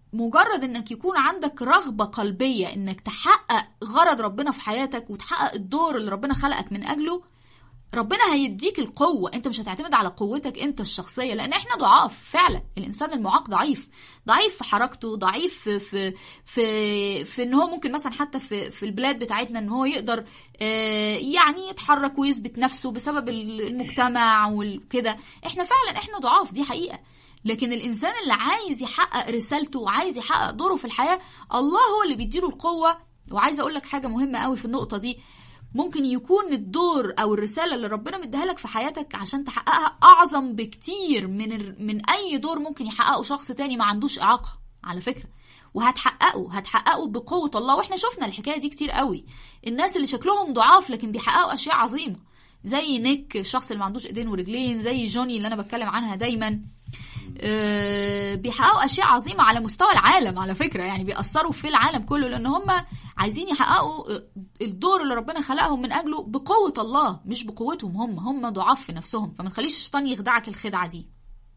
مجرد انك يكون عندك رغبة قلبية انك تحقق غرض ربنا في حياتك وتحقق الدور اللي ربنا خلقك من اجله ربنا هيديك القوة انت مش هتعتمد على قوتك انت الشخصية لان احنا ضعاف فعلا الانسان المعاق ضعيف ضعيف في حركته ضعيف في في في, في ان هو ممكن مثلا حتى في في البلاد بتاعتنا ان هو يقدر آه، يعني يتحرك ويثبت نفسه بسبب المجتمع وكده احنا فعلا احنا ضعاف دي حقيقة لكن الانسان اللي عايز يحقق رسالته وعايز يحقق دوره في الحياة الله هو اللي بيديله القوة وعايزه اقول لك حاجة مهمة قوي في النقطة دي ممكن يكون الدور او الرساله اللي ربنا مديها لك في حياتك عشان تحققها اعظم بكتير من ال- من اي دور ممكن يحققه شخص تاني ما عندوش اعاقه على فكره وهتحققه هتحققه بقوه الله واحنا شفنا الحكايه دي كتير قوي الناس اللي شكلهم ضعاف لكن بيحققوا اشياء عظيمه زي نيك الشخص اللي ما عندوش ايدين ورجلين زي جوني اللي انا بتكلم عنها دايما آه، بيحققوا اشياء عظيمه على مستوى العالم على فكره يعني بيأثروا في العالم كله لان هم عايزين يحققوا الدور اللي ربنا خلقهم من اجله بقوه الله مش بقوتهم هم هم ضعاف في نفسهم فما تخليش الشيطان يخدعك الخدعه دي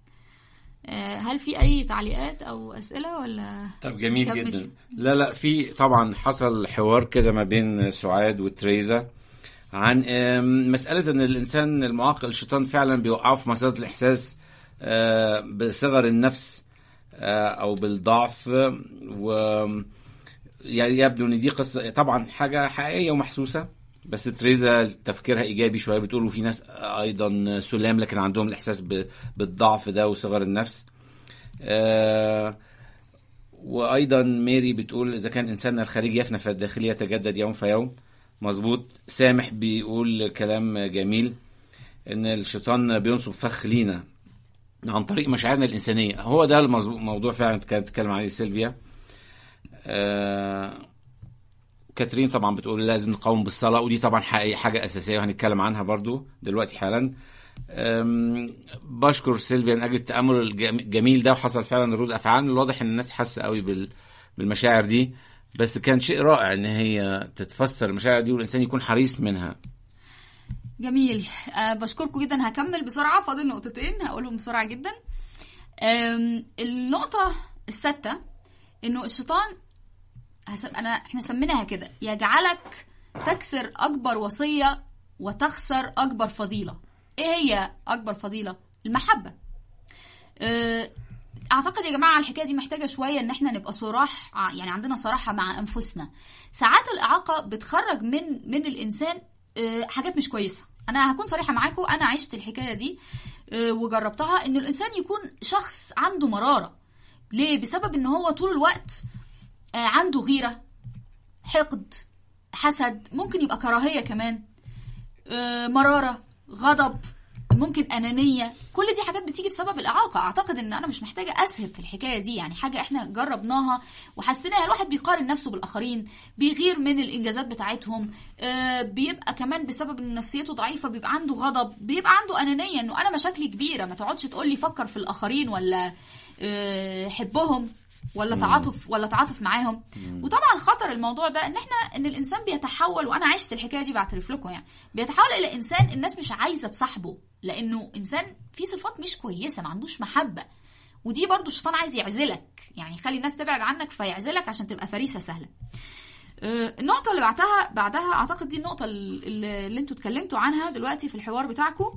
آه، هل في اي تعليقات او اسئله ولا طب جميل كمل. جدا لا لا في طبعا حصل حوار كده ما بين سعاد وتريزا عن آم، مسألة ان الانسان المعاق الشيطان فعلا بيوقعه في مسألة الاحساس آه، بصغر النفس آه، او بالضعف و يعني يبدو ان دي قصة طبعا حاجة حقيقية ومحسوسة بس تريزا تفكيرها ايجابي شويه بتقول وفي ناس ايضا سلام لكن عندهم الاحساس ب- بالضعف ده وصغر النفس آه، وايضا ميري بتقول اذا كان انساننا الخارجي يفنى فالداخلي يتجدد يوم فيوم مظبوط سامح بيقول كلام جميل ان الشيطان بينصب فخ لينا عن طريق مشاعرنا الانسانيه هو ده الموضوع موضوع فعلا كانت تتكلم عليه سيلفيا آه كاترين طبعا بتقول لازم نقاوم بالصلاه ودي طبعا حقيقة حاجه اساسيه وهنتكلم عنها برضو دلوقتي حالا أم، بشكر سيلفيا من اجل التامل الجم- الجميل ده وحصل فعلا ردود افعال الواضح ان الناس حاسه قوي بال- بالمشاعر دي بس كان شيء رائع ان هي تتفسر المشاعر دي والانسان يكون حريص منها جميل أه بشكركم جدا هكمل بسرعة فاضل نقطتين هقولهم بسرعة جدا أم، النقطة السادسة انه الشيطان هس- انا احنا سميناها كده يجعلك تكسر اكبر وصية وتخسر اكبر فضيلة ايه هي اكبر فضيلة المحبة أه، اعتقد يا جماعه الحكايه دي محتاجه شويه ان احنا نبقى صراح ع- يعني عندنا صراحه مع انفسنا ساعات الاعاقه بتخرج من من الانسان آه، حاجات مش كويسه انا هكون صريحه معاكم انا عشت الحكايه دي آه، وجربتها ان الانسان يكون شخص عنده مراره ليه بسبب ان هو طول الوقت آه، عنده غيره حقد حسد ممكن يبقى كراهيه كمان آه، مراره غضب ممكن انانيه كل دي حاجات بتيجي بسبب الاعاقه اعتقد ان انا مش محتاجه اسهب في الحكايه دي يعني حاجه احنا جربناها وحسيناها الواحد بيقارن نفسه بالاخرين بيغير من الانجازات بتاعتهم آه، بيبقى كمان بسبب ان نفسيته ضعيفه بيبقى عنده غضب بيبقى عنده انانيه انه انا مشاكلي كبيره ما تقعدش تقول لي فكر في الاخرين ولا آه، حبهم ولا تعاطف ولا تعاطف معاهم وطبعا خطر الموضوع ده ان احنا ان الانسان بيتحول وانا عشت الحكايه دي بعترف لكم يعني بيتحول الى انسان الناس مش عايزه تصاحبه لانه انسان فيه صفات مش كويسه ما عندوش محبه ودي برضو الشيطان عايز يعزلك يعني يخلي الناس تبعد عنك فيعزلك عشان تبقى فريسه سهله آه، النقطة اللي بعدها بعدها أعتقد دي النقطة اللي, اللي انتوا اتكلمتوا عنها دلوقتي في الحوار بتاعكم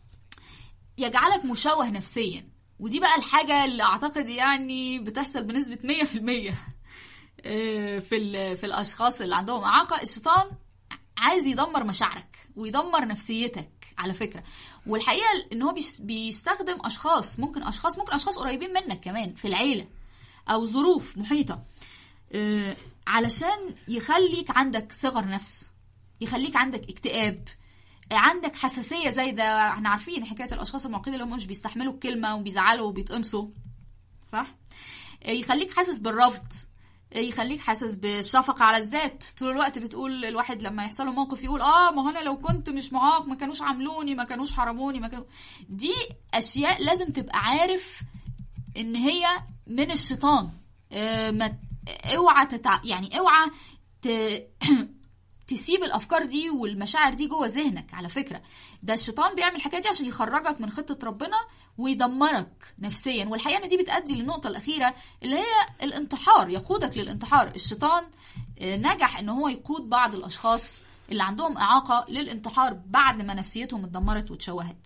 يجعلك مشوه نفسيا ودي بقى الحاجة اللي أعتقد يعني بتحصل بنسبة 100% آه، في ال- في الأشخاص اللي عندهم إعاقة الشيطان عايز يدمر مشاعرك ويدمر نفسيتك على فكرة والحقيقة إن هو بيس- بيستخدم أشخاص ممكن أشخاص ممكن أشخاص قريبين منك كمان في العيلة أو ظروف محيطة آه، علشان يخليك عندك صغر نفس يخليك عندك اكتئاب آه، عندك حساسية زايدة احنا عارفين حكاية الأشخاص المعقدة اللي هم مش بيستحملوا الكلمة وبيزعلوا وبيتقمصوا صح آه، يخليك حاسس بالرفض آه، يخليك حاسس بالشفقة على الذات طول الوقت بتقول الواحد لما يحصل له موقف يقول اه ما هو انا لو كنت مش معاق ما كانوش عاملوني ما كانوش حرموني ما كانوا دي اشياء لازم تبقى عارف ان هي من الشيطان آه، ما اوعى تتع... يعني اوعى ت... تسيب الافكار دي والمشاعر دي جوه ذهنك على فكره ده الشيطان بيعمل الحكايه دي عشان يخرجك من خطه ربنا ويدمرك نفسيا والحقيقه ان دي بتؤدي للنقطه الاخيره اللي هي الانتحار يقودك للانتحار الشيطان آه، نجح ان هو يقود بعض الاشخاص اللي عندهم اعاقه للانتحار بعد ما نفسيتهم اتدمرت واتشوهت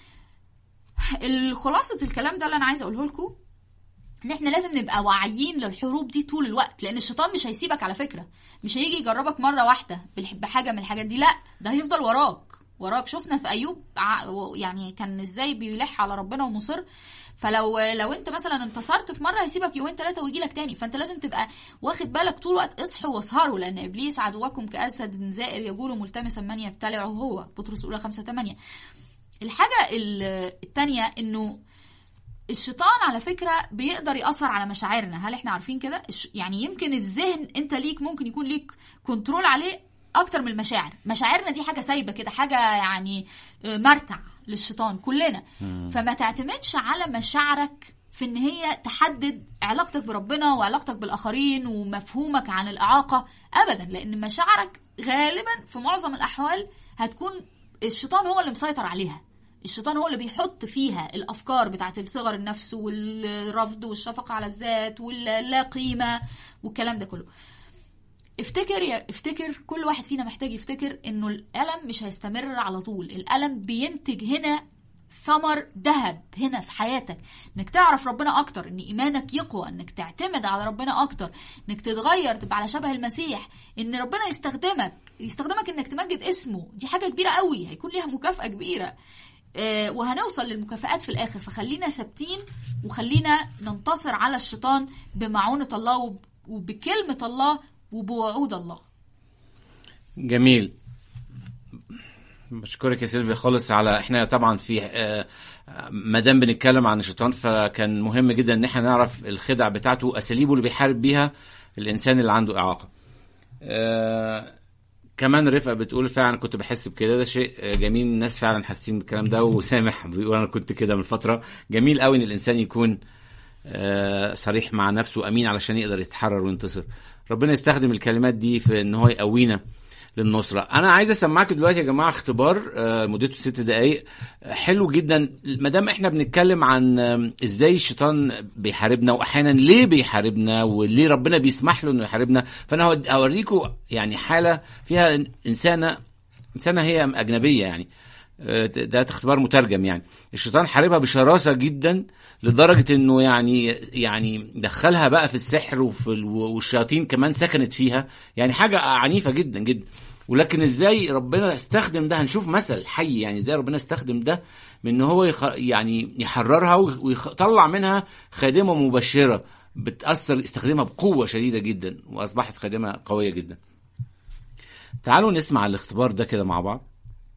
الخلاصه الكلام ده اللي انا عايزه اقوله لكم ان احنا لازم نبقى واعيين للحروب دي طول الوقت لان الشيطان مش هيسيبك على فكره مش هيجي يجربك مره واحده بالح- بحاجه من الحاجات دي لا ده هيفضل وراك وراك شفنا في ايوب ع- و- يعني كان ازاي بيلح على ربنا ومصر فلو لو انت مثلا انتصرت في مره هيسيبك يومين ثلاثه ويجي لك تاني فانت لازم تبقى واخد بالك طول الوقت اصحوا واسهروا لان ابليس عدوكم كاسد زائر يجول ملتمسا من يبتلعه هو بطرس الاولى 5 8 الحاجه ال- التانيه انه الشيطان على فكرة بيقدر يأثر على مشاعرنا هل احنا عارفين كده الش- يعني يمكن الذهن انت ليك ممكن يكون ليك كنترول عليه اكتر من المشاعر مشاعرنا دي حاجة سايبة كده حاجة يعني آه، مرتع للشيطان كلنا فما تعتمدش على مشاعرك في ان هي تحدد علاقتك بربنا وعلاقتك بالاخرين ومفهومك عن الاعاقة ابدا لان مشاعرك غالبا في معظم الاحوال هتكون الشيطان هو اللي مسيطر عليها الشيطان هو اللي بيحط فيها الافكار بتاعت الصغر النفس والرفض والشفقه على الذات واللا قيمه والكلام ده كله افتكر يا افتكر كل واحد فينا محتاج يفتكر انه الالم مش هيستمر على طول الالم بينتج هنا ثمر ذهب هنا في حياتك انك تعرف ربنا اكتر ان ايمانك يقوى انك تعتمد على ربنا اكتر انك تتغير تبقى على شبه المسيح ان ربنا يستخدمك يستخدمك انك تمجد اسمه دي حاجه كبيره قوي هيكون ليها مكافاه كبيره آه، وهنوصل للمكافآت في الآخر فخلينا ثابتين وخلينا ننتصر على الشيطان بمعونة الله وب- وبكلمة الله وبوعود الله جميل بشكرك يا سيلفي خالص على احنا طبعا في آه، ما دام بنتكلم عن الشيطان فكان مهم جدا ان احنا نعرف الخدع بتاعته اساليبه اللي بيحارب بيها الانسان اللي عنده اعاقه. آه، كمان رفقه بتقول فعلا كنت بحس بكده ده شيء آه، جميل الناس فعلا حاسين بالكلام ده وسامح بيقول انا كنت كده من فتره جميل قوي ان الانسان يكون آه، صريح مع نفسه امين علشان يقدر يتحرر وينتصر ربنا يستخدم الكلمات دي في ان هو يقوينا للنصرة انا عايز اسمعكم دلوقتي يا جماعة اختبار آه، مدته ست دقايق آه، حلو جدا ما دام احنا بنتكلم عن آم، ازاي الشيطان بيحاربنا واحيانا ليه بيحاربنا وليه ربنا بيسمح له انه يحاربنا فانا هود- هوريكم يعني حالة فيها انسانة انسانة هي اجنبية يعني آه، ده اختبار مترجم يعني الشيطان حاربها بشراسة جدا لدرجة انه يعني يعني دخلها بقى في السحر وفي ال- والشياطين كمان سكنت فيها يعني حاجة عنيفة جدا جدا ولكن ازاي ربنا استخدم ده هنشوف مثل حي يعني ازاي ربنا استخدم ده من ان هو يخ يعني يحررها ويطلع منها خادمة مبشرة بتأثر استخدمها بقوة شديدة جدا واصبحت خادمة قوية جدا تعالوا نسمع الاختبار ده كده مع بعض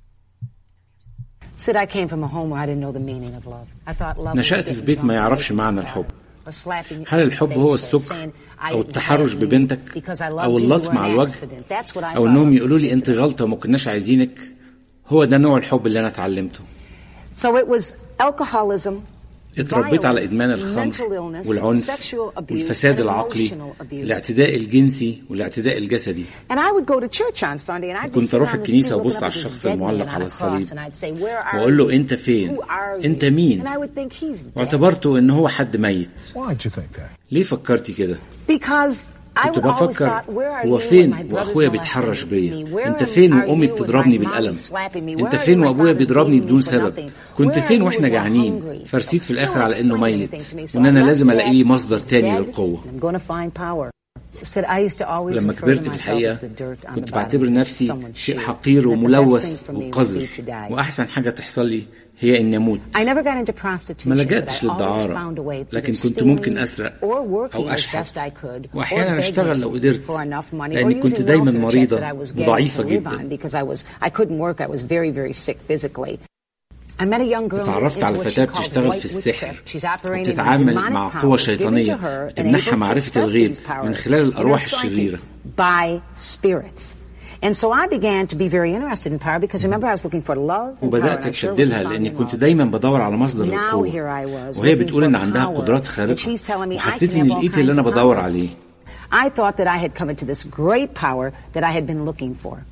Said I came from a home where I didn't know the meaning of love. I thought love was نشأت في getting بيت ما drunk يعرفش and معنى making الحب. love, or slapping هل you in الحب the هو face or السكر saying, "I أو didn't التحرش love you ببنتك because I loved أو you, اللطف you were مع an الوجه accident." That's what I أو thought إنهم love يقولوا لي consisted أنت of. غلطة وما كناش عايزينك هو ده نوع الحب اللي أنا اتعلمته So it was alcoholism, اتربيت على violence, إدمان mental الخمر illness, والعنف sexual abuse, والفساد and العقلي emotional abuse. الاعتداء الجنسي والاعتداء الجسدي And I would go to church on Sunday and I'd be كنت sitting أروح on this الكنيسة pew وأبص looking على up at this الشخص dead المعلق man على on a cross الصليب and I'd say, "Where are وأقول له you? أنت فين Who are you?" أنت مين And I would think he's dead. واعتبرته إن هو حد ميت Why'd you think that? ليه فكرتي كده Because I كنت would always بفكر thought, where are هو you فين when my brothers واخويا بيتحرش molested بيا me? Where انت am- فين are وامي you when بتضربني my mom بالقلم is slapping me? انت Where are فين you when وابويا father's بيضربني beating me بدون for سبب nothing? كنت Where فين are you واحنا when you're جعانين hungry? فرسيت في No الاخر one على انه explained ميت anything to me, so وان I انا left لازم الاقي لي dad. مصدر He's تاني dead. للقوه I'm going to find power. Said I used to always لما refer to كبرت في myself الحقيقة as the dirt on كنت the بعتبر bottom of نفسي someone's شيء shoe. حقير That the best وملوث thing for me would وقذر be to die. وأحسن حاجة تحصل لي هي إني أموت I never got into prostitution, ما but لجأتش I always للدعارة found a way لكن either كنت ممكن stealing أسرق or working أو as أشحت best I could, وأحيانا or أشتغل لو begging قدرت for enough money, لأني or كنت using دايما welfare checks مريضة that I was getting وضعيفة to live جدا on because I was I couldn't work. I was very very sick physically. I met a young girl who's اتعرفت into على what she فتاة called بتشتغل white في السحر witchcraft. She's operating on وبتتعامل demonic مع powers قوة given to شيطانية her and بتمنحها able to معرفة express الغيب these powers من خلال in her الأرواح psyche الشريرة by spirits. And so I began to be very interested in power because remember I was looking for love and power and وبدأت I sure أتشد was لها found لأني in كنت love. دايما بدور على مصدر Now here I القوة was وهي looking بتقول for إن عندها power, قدرات and خارقة she's telling me I وحسيت can إن have all لقيت اللي kinds أنا of بدور power. عليه I thought that I had come into this great power that I had been looking for.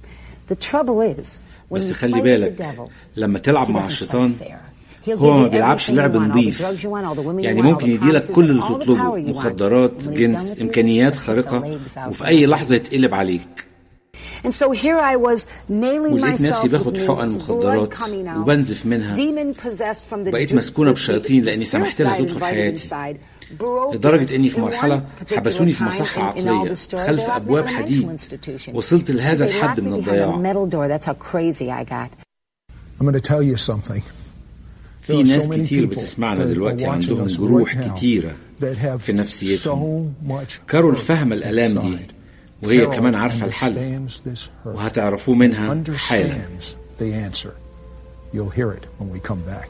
The trouble is, when بس you خلي play with the بالك devil, لما تلعب he مع doesn't play الشيطان fair. He'll هو give ما you بيلعبش everything you لعب want, all the نظيف drugs you want, all the women you يعني want, all ممكن the يديلك promises كل and اللي all the تطلبه power you want. مخدرات When he's done جنس with you, إمكانيات he'll take the خارقة legs out وفي from أي under لحظة يتقلب عليك And so here I was nailing ولقيت myself نفسي with باخد حقن needles, blood مخدرات coming out, وبنزف منها demon possessed from the وبقيت ju- مسكونة the- بالشياطين the لأني spirit سمحت لها side تدخل invited حياتي. inside, broken لدرجة إني في in one مرحلة particular حبسوني في time مصحة in- in all عقلية the story. خلف They locked me أبواب in a mental حديد institution. وصلت لهذا They locked الحد me من behind a الضياع metal door. That's how crazy I got. I'm going to tell you something. في There are ناس so many كتير people بتسمعنا that are دلوقتي watching عندهم us جروح right now كتيرة that have في نفسيتهم so much كارول hurt فاهمة الآلام دي inside. وهي Carol كمان عارفة الحل understands this hurt. وهتعرفوا منها حالا understands the answer. You'll hear it when we come back.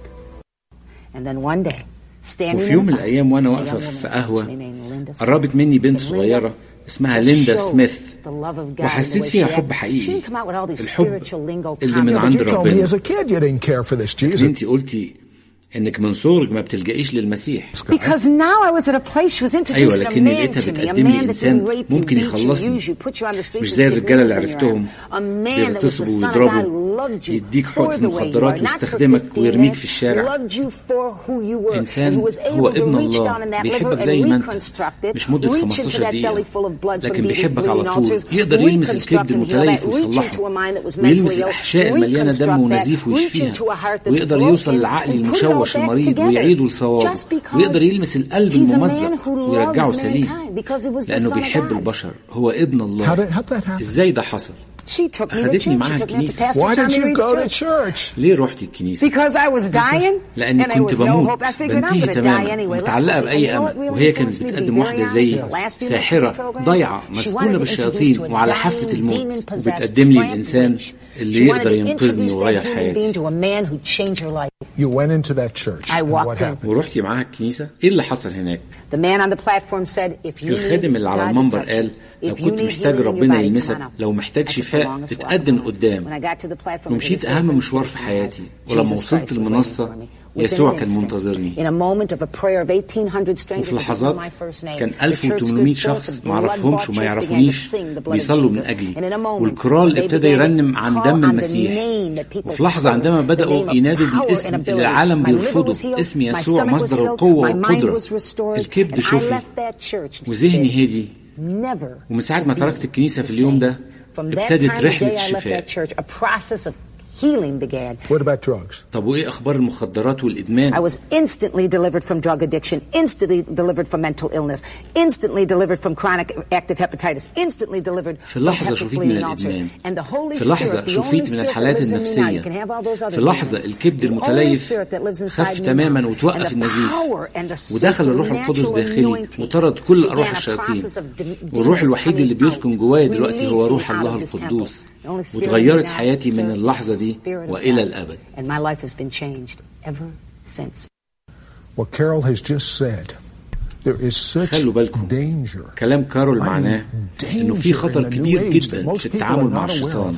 And then one day, standing وفي in يوم a من park, الأيام وأنا a واقفة young في woman قهوة actually named Linda Smith. قربت مني بنت And Linda صغيرة اسمها just ليندا showed سميث the love of God وحسيت in the way فيها she حب acted. She حقيقي didn't come out with all these الحب spiritual lingo اللي من comments. عند But you told me ربنا as a kid you didn't care for this Jesus. انت قلتي انك من صغرك ما بتلجئيش للمسيح Because now I was at a place she was introducing أيوة، a لكني man لقيتها to me, a بتقدم لي man that إنسان didn't rape you, ممكن beat you, يخلصني. use you, put you on the street مش and زي stick الرجالة اللي needles in your عرفتهم arm. A man that was the بيغتصبوا son of God ويضربوا who loved you يديك for حقن the way you مخدرات are, not for ويستخدمك 15 ويرميك minutes, في الشارع. loved you for who you were, إنسان and who was هو able to ابن reach الله down in that liver بيحبك and زي ما انت reconstruct it, مش مدة reach into 15 that belly دقيقة full of blood from لكن bleeding بيحبك على bleeding طول ulcers, يقدر يلمس reconstruct الكبد and heal المتليف that, reach ويصلحه into a mind that was ويلمس mentally ill, الأحشاء المليانة دم reconstruct ونزيف that, reach ويشفيها into a heart that's ويقدر broken يوصل لعقل and put it all المشوش back المريض together. ويعيده لصوابه Just because ويقدر يلمس القلب he's a man الممزق who ويرجعه loves سليم mankind because he was the لأنه son of بيحب God. البشر هو ابن How الله did, how'd that happen? ازاي ده حصل She took me to أخدتني church. She معاها took me to الكنيسة. Pastor Why did Tommy you Reed's go to church. church? ليه ليه رحتي الكنيسة Because I was dying لأني and I كنت was no بموت hope. I figured I'm بنتهي going to die تماما anyway. Let's متعلقة go see. And بأي you know what أمل really وهي كانت influenced me to be بتقدم very واحدة honest? زي The last few months of this ساحرة program, ضايعة she مسكونة wanted to بالشياطين introduce to a وعلى dying, حافة الموت demon-possessed وبتقدم لي plant الإنسان witch. اللي She wanted يقدر to ينقذني introduce ويغير that human being حياتي to a man who'd change her life. You went into that church. I and walked what in. happened? ورحتي معاها الكنيسة ايه اللي حصل هناك The man on the platform said, if you need الخادم اللي على God to المنبر touch قال you, لو if you كنت need محتاج healing in your ربنا body, يلمسك come on up. لو محتاج I took the شفاء longest walk اتقدم of my life. قدام When I got to the platform, ومشيت it was أهم different. مشوار في حياتي ولما Jesus وصلت Christ was waiting المنصة for me. Within يسوع an كان instant, منتظرني In a moment of a prayer of 1800 strangers وفي who didn't know لحظات my first name. كان The church 1800 stood شخص forth, ما the اعرفهمش blood-bought وما church يعرفونيش began to sing the blood of بيصلوا Jesus. من أجلي And in a moment, والكورال they ابتدى began يرنم to عن call دم on the المسيح name that people وفي لحظة عندما opposed, بدأوا the name of ينادوا power بالاسم and ability. اللي العالم My liver بيرفضه was healed, اسم my يسوع stomach was مصدر healed, القوة my mind والقدرة was restored, الكبد and I شفي left that church to وذهني say, هدي never ومن ساعة ما to be تركت الكنيسة في the اليوم same. ده From that ابتدت time, the رحلة day I left الشفاء that church, a process of healing began. What about drugs? طب وإيه أخبار المخدرات والإدمان I was instantly delivered from drug addiction, instantly delivered from mental illness, instantly delivered from chronic active hepatitis, instantly delivered في from اللحظة peptic شفيت من bleeding ulcers. الإدمان And the Holy في اللحظة Spirit, the only شفيت من spirit that الحالات lives in me now, النفسية you can have all those other في اللحظة demons. الكبد The only المتليف spirit that lives inside خف me تماما now. وتوقف And the النزيف power and the ودخل الروح القدس supernatural داخلي anointing وطرد كل began أرواح a الشياطين process of dem- والروح demons الوحيد اللي coming بيسكن out, جوايا دلوقتي هو روح releasing out الله of this temple. القدوس The only spirit وتغيرت of God حياتي من serves اللحظة the دي spirit of وإلى God. الأبد And my life has been changed ever since. What Carol has just said. There is such خلوا بالكم. danger. كلام كارول معناه إنه في danger خطر in the new كبير age that جدا most في people التعامل are مع not aware الشيطان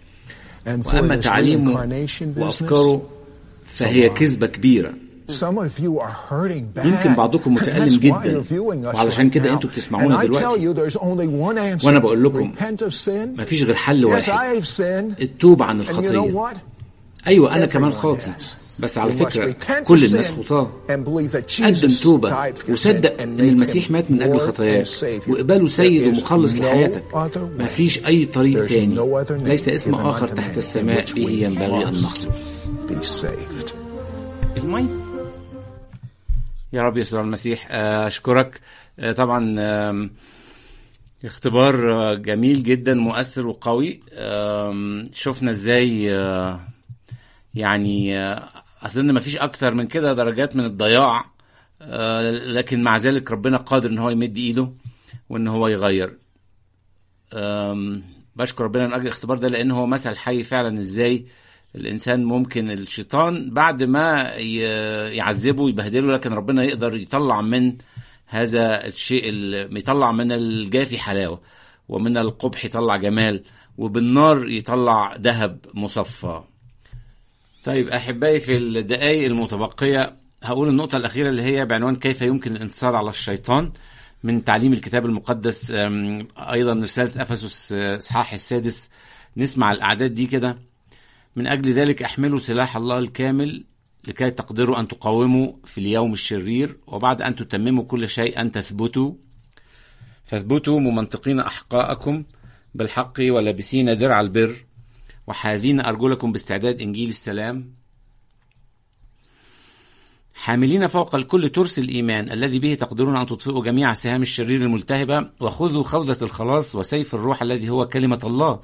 of. And for وأما this تعليمه reincarnation business, وأفكاره فهي كذبة كبيرة Some of you are hurting bad. يمكن بعضكم متألم That's why جداً. you're viewing us وعلشان right كده now. أنتوا بتسمعونا And I دلوقتي. tell you there's only one answer. وأنا بقول لكم Repent of sin. مفيش غير حل Yes, واحد I've sinned. التوب عن And you know الخطية what? أيوة أنا كمان Everyone خاطي has. بس على You must فكرة repent كل of الناس sin خطاة and believe that قدم Jesus توبة died for your وصدق sins and ان make المسيح him مات من اجل Lord خطاياك and Savior. وقبله There سيد is ومخلص no لحياتك other way. مفيش اي طريق There's تاني no other name ليس اسم given اخر unto تحت man in السماء which به we ينبغي ان must نخلص Be saved. المي يا رب يسوع المسيح آه، اشكرك آه، طبعا آم، اختبار آه، جميل جدا مؤثر وقوي آم، شفنا ازاي آه، يعني آه، اظن ما فيش اكتر من كده درجات من الضياع آه، لكن مع ذلك ربنا قادر ان هو يمد ايده وان هو يغير آم، بشكر ربنا من اجل الاختبار ده لان هو مثل حي فعلا ازاي الانسان ممكن الشيطان بعد ما ي- يعذبه ويبهدله لكن ربنا يقدر يطلع من هذا الشيء ال- يطلع من الجافي حلاوه ومن القبح يطلع جمال وبالنار يطلع ذهب مصفى طيب احبائي في الدقائق المتبقيه هقول النقطه الاخيره اللي هي بعنوان كيف يمكن الانتصار على الشيطان من تعليم الكتاب المقدس أم، ايضا رساله افسس أه، اصحاح السادس نسمع الاعداد دي كده من اجل ذلك احملوا سلاح الله الكامل لكي تقدروا ان تقاوموا في اليوم الشرير وبعد ان تتمموا كل شيء ان تثبتوا فاثبتوا ممنطقين احقاءكم بالحق ولابسين درع البر وحاذين ارجلكم باستعداد انجيل السلام حاملين فوق الكل ترس الإيمان الذي به تقدرون أن تطفئوا جميع سهام الشرير الملتهبة وخذوا خوذة الخلاص وسيف الروح الذي هو كلمة الله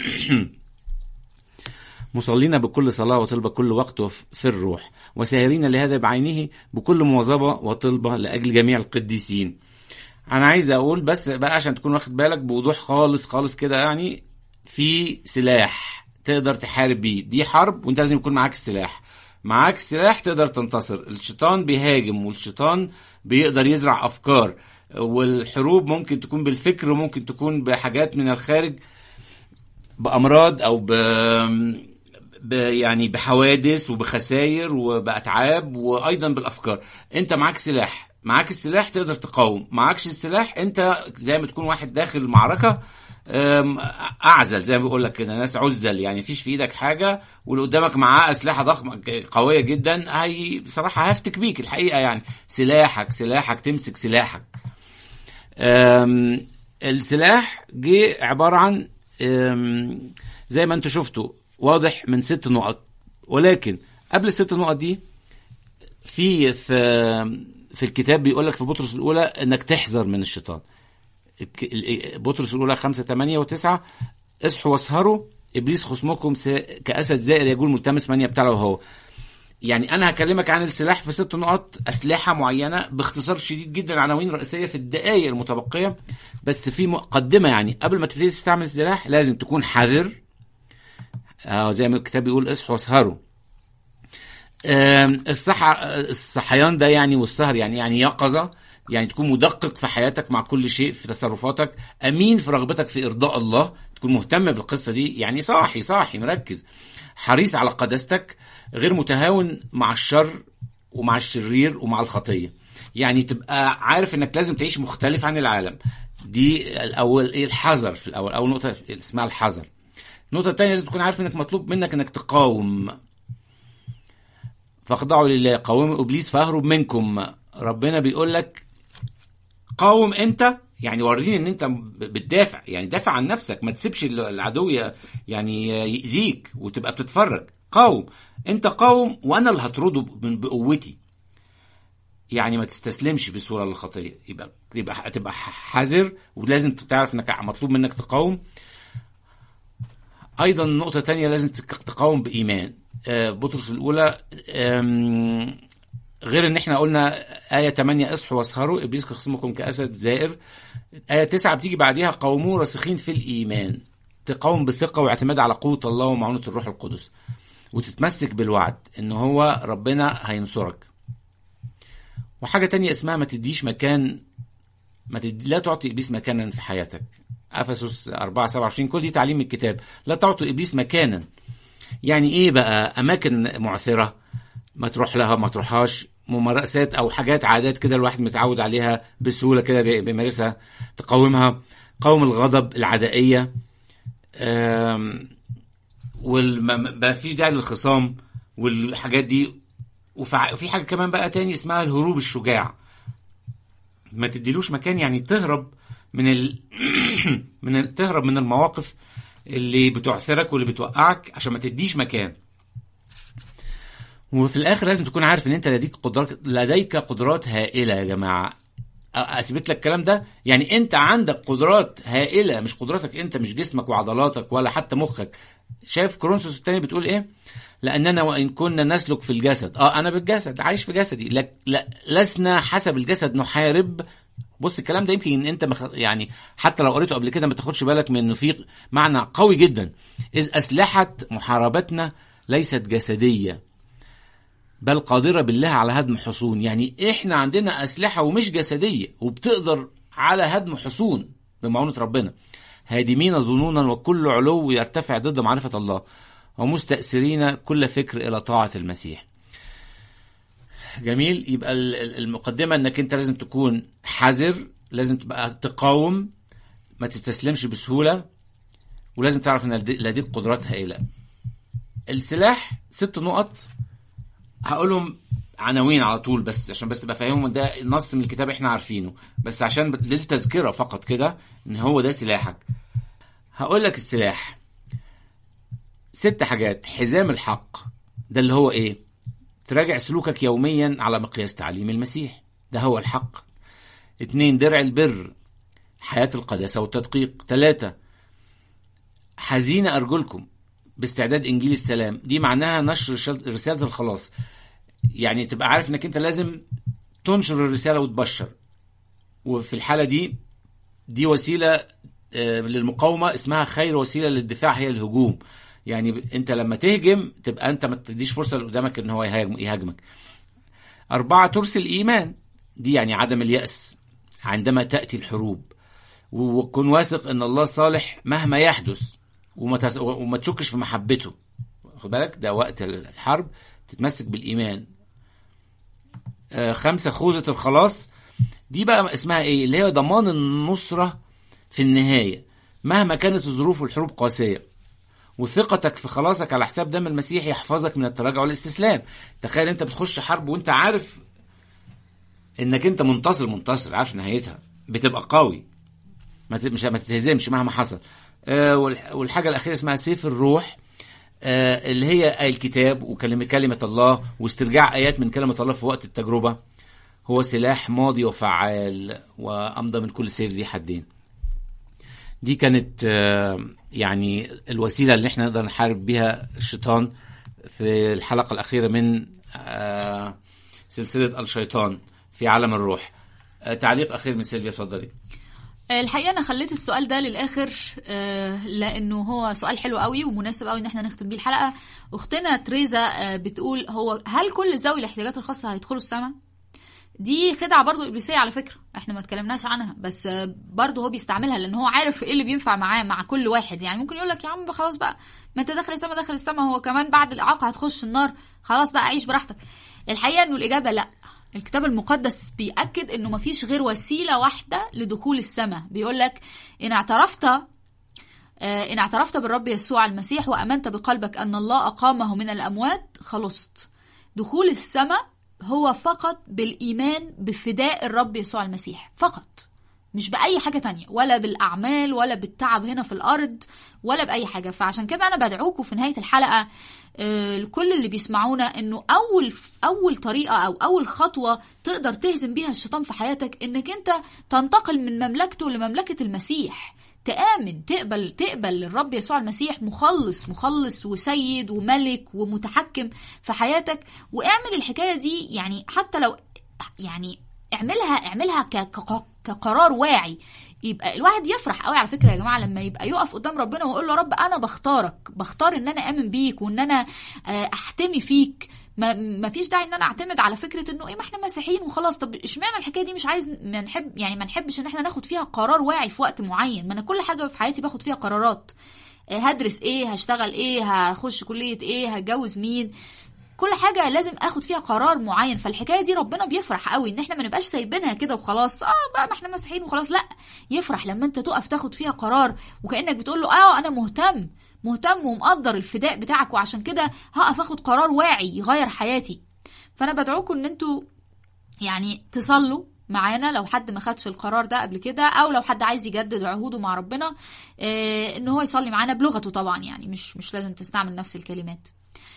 مصلين بكل صلاة وطلبة كل وقت في الروح وساهرين لهذا بعينه بكل مواظبة وطلبة لأجل جميع القديسين أنا عايز أقول بس بقى عشان تكون واخد بالك بوضوح خالص خالص كده يعني في سلاح تقدر تحارب بيه دي حرب وانت لازم يكون معاك السلاح معاك السلاح تقدر تنتصر الشيطان بيهاجم والشيطان بيقدر يزرع افكار والحروب ممكن تكون بالفكر وممكن تكون بحاجات من الخارج بامراض او ب... ب... يعني بحوادث وبخسائر وباتعاب وايضا بالافكار انت معاك سلاح معاك السلاح تقدر تقاوم معاكش السلاح انت زي ما تكون واحد داخل المعركه أم، اعزل زي ما بيقول لك كده ناس عزل يعني مفيش في ايدك حاجه واللي قدامك معاه اسلحه ضخمه قويه جدا هي بصراحه هفتك بيك الحقيقه يعني سلاحك سلاحك تمسك سلاحك أم، السلاح جه عباره عن أم، زي ما انتوا شفتوا واضح من ست نقط ولكن قبل الست نقط دي في في في الكتاب بيقول لك في بطرس الاولى انك تحذر من الشيطان الك- ال- بطرس الاولى 5 8 و9 اصحوا واسهروا ابليس خصمكم س- كاسد زائر يجول ملتمس من يبتلعه هو يعني انا هكلمك عن السلاح في ست نقط اسلحه معينه باختصار شديد جدا عناوين رئيسيه في الدقائق المتبقيه بس في مقدمه يعني قبل ما تبتدي تستعمل السلاح لازم تكون حذر آه زي ما الكتاب بيقول اصحوا واسهروا آم، الصح الصحيان ده يعني والسهر يعني يعني يقظه يعني تكون مدقق في حياتك مع كل شيء في تصرفاتك امين في رغبتك في ارضاء الله تكون مهتم بالقصه دي يعني صاحي صاحي مركز حريص على قداستك غير متهاون مع الشر ومع الشرير ومع الخطيه يعني تبقى عارف انك لازم تعيش مختلف عن العالم دي الاول ايه الحذر في الاول اول نقطه اسمها الحذر النقطه الثانيه لازم تكون عارف انك مطلوب منك انك تقاوم فاخضعوا لله قاوموا ابليس فاهرب منكم ربنا بيقول لك قاوم انت يعني وريني ان انت بتدافع يعني دافع عن نفسك ما تسيبش العدو ي- يعني يأذيك وتبقى بتتفرج قاوم انت قاوم وانا اللي هطرده من بقوتي يعني ما تستسلمش بسهوله للخطيه يبقى يبقى هتبقى حذر ولازم تعرف انك مطلوب منك تقاوم ايضا نقطه تانية لازم تك- تقاوم بايمان آه، بطرس الاولى آم، غير ان احنا قلنا آية 8 اصحوا واسهروا ابليس خصمكم كاسد زائر آية 9 بتيجي بعديها قوموا راسخين في الايمان تقاوم بثقة واعتماد على قوة الله ومعونة الروح القدس وتتمسك بالوعد ان هو ربنا هينصرك وحاجة تانية اسمها ما تديش مكان ما تدي لا تعطي ابليس مكانا في حياتك افسس 4 27 كل دي تعليم الكتاب لا تعطوا ابليس مكانا يعني ايه بقى اماكن معثره ما تروح لها ما تروحهاش ممارسات او حاجات عادات كده الواحد متعود عليها بسهوله كده بي- بيمارسها تقاومها قوم الغضب العدائيه آم، والما ما فيش داعي للخصام والحاجات دي وفع- وفي حاجه كمان بقى تاني اسمها الهروب الشجاع ما تديلوش مكان يعني تهرب من ال... من ال... تهرب من المواقف اللي بتعثرك واللي بتوقعك عشان ما تديش مكان وفي الاخر لازم تكون عارف ان انت لديك قدرات لديك قدرات هائله يا جماعه أ- اثبت لك الكلام ده يعني انت عندك قدرات هائله مش قدراتك انت مش جسمك وعضلاتك ولا حتى مخك شايف كورنثوس الثاني بتقول ايه لاننا وان كنا نسلك في الجسد اه انا بالجسد عايش في جسدي لا, لا لسنا حسب الجسد نحارب بص الكلام ده يمكن انت مخ... يعني حتى لو قريته قبل كده ما تاخدش بالك من انه في معنى قوي جدا اذ اسلحه محاربتنا ليست جسديه بل قادرة بالله على هدم حصون يعني احنا عندنا أسلحة ومش جسدية وبتقدر على هدم حصون بمعونة ربنا هادمين ظنونا وكل علو يرتفع ضد معرفة الله ومستأثرين كل فكر إلى طاعة المسيح جميل يبقى ال- ال- المقدمة انك انت لازم تكون حذر لازم تبقى تقاوم ما تستسلمش بسهولة ولازم تعرف ان لديك قدرات هائله السلاح ست نقط هقولهم عناوين على طول بس عشان بس تبقى فاهمهم ده نص من الكتاب احنا عارفينه بس عشان للتذكره فقط كده ان هو ده سلاحك هقول لك السلاح ست حاجات حزام الحق ده اللي هو ايه تراجع سلوكك يوميا على مقياس تعليم المسيح ده هو الحق اتنين درع البر حياة القداسة والتدقيق ثلاثة حزين أرجلكم باستعداد إنجيل السلام دي معناها نشر رسالة الخلاص يعني تبقى عارف انك انت لازم تنشر الرسالة وتبشر وفي الحالة دي دي وسيلة للمقاومة اسمها خير وسيلة للدفاع هي الهجوم يعني انت لما تهجم تبقى انت ما تديش فرصة اللي قدامك ان هو يهاجمك أربعة ترسل إيمان دي يعني عدم اليأس عندما تأتي الحروب وكن واثق ان الله صالح مهما يحدث وما, تس... وما تشكش في محبته خد بالك ده وقت الحرب تتمسك بالإيمان آه خمسة خوذة الخلاص دي بقى اسمها ايه اللي هي ضمان النصرة في النهاية مهما كانت الظروف والحروب قاسية وثقتك في خلاصك على حساب دم المسيح يحفظك من التراجع والاستسلام تخيل انت بتخش حرب وانت عارف انك انت منتصر منتصر عارف نهايتها بتبقى قوي ما مش ما تتهزمش مهما حصل آه والحاجه الاخيره اسمها سيف الروح آه اللي هي الكتاب وكلمه كلمه الله واسترجاع ايات من كلمه الله في وقت التجربه هو سلاح ماضي وفعال وامضى من كل سيف ذي حدين دي كانت آه يعني الوسيله اللي احنا نقدر نحارب بيها الشيطان في الحلقه الاخيره من سلسله الشيطان في عالم الروح تعليق اخير من سيلفيا اتفضلي الحقيقه انا خليت السؤال ده للاخر لانه هو سؤال حلو قوي ومناسب قوي ان احنا نختم بيه الحلقه اختنا تريزا بتقول هو هل كل ذوي الاحتياجات الخاصه هيدخلوا السماء دي خدعه برضو ابليسيه على فكره احنا ما اتكلمناش عنها بس برضو هو بيستعملها لان هو عارف ايه اللي بينفع معاه مع كل واحد يعني ممكن يقول لك يا عم خلاص بقى ما انت داخل السما داخل السما هو كمان بعد الاعاقه هتخش النار خلاص بقى عيش براحتك الحقيقه انه الاجابه لا الكتاب المقدس بيأكد انه مفيش غير وسيله واحده لدخول السماء بيقول لك ان اعترفت ان اعترفت بالرب يسوع المسيح وامنت بقلبك ان الله اقامه من الاموات خلصت دخول السماء هو فقط بالايمان بفداء الرب يسوع المسيح فقط مش بأي حاجة تانية ولا بالأعمال ولا بالتعب هنا في الأرض ولا بأي حاجة فعشان كده أنا بدعوكم في نهاية الحلقة لكل اللي بيسمعونا انه اول اول طريقه او اول خطوه تقدر تهزم بيها الشيطان في حياتك انك انت تنتقل من مملكته لمملكه المسيح تآمن تقبل تقبل الرب يسوع المسيح مخلص مخلص وسيد وملك ومتحكم في حياتك واعمل الحكايه دي يعني حتى لو يعني اعملها اعملها كقرار واعي يبقى الواحد يفرح قوي على فكره يا جماعه لما يبقى يقف قدام ربنا ويقول له رب انا بختارك بختار ان انا امن بيك وان انا احتمي فيك ما, ما فيش داعي ان انا اعتمد على فكره انه ايه ما احنا مسيحيين وخلاص طب اشمعنى الحكايه دي مش عايز ما نحب يعني ما نحبش ان احنا ناخد فيها قرار واعي في وقت معين ما انا كل حاجه في حياتي باخد فيها قرارات هدرس ايه هشتغل ايه هخش كليه ايه هتجوز مين كل حاجه لازم اخد فيها قرار معين فالحكايه دي ربنا بيفرح قوي ان احنا ما نبقاش سايبينها كده وخلاص اه بقى ما احنا مسيحيين وخلاص لا يفرح لما انت تقف تاخد فيها قرار وكانك بتقول له اه انا مهتم مهتم ومقدر الفداء بتاعك وعشان كده هقف اخد قرار واعي يغير حياتي فانا بدعوكم ان انتوا يعني تصلوا معانا لو حد ما خدش القرار ده قبل كده او لو حد عايز يجدد عهوده مع ربنا آه ان هو يصلي معانا بلغته طبعا يعني مش مش لازم تستعمل نفس الكلمات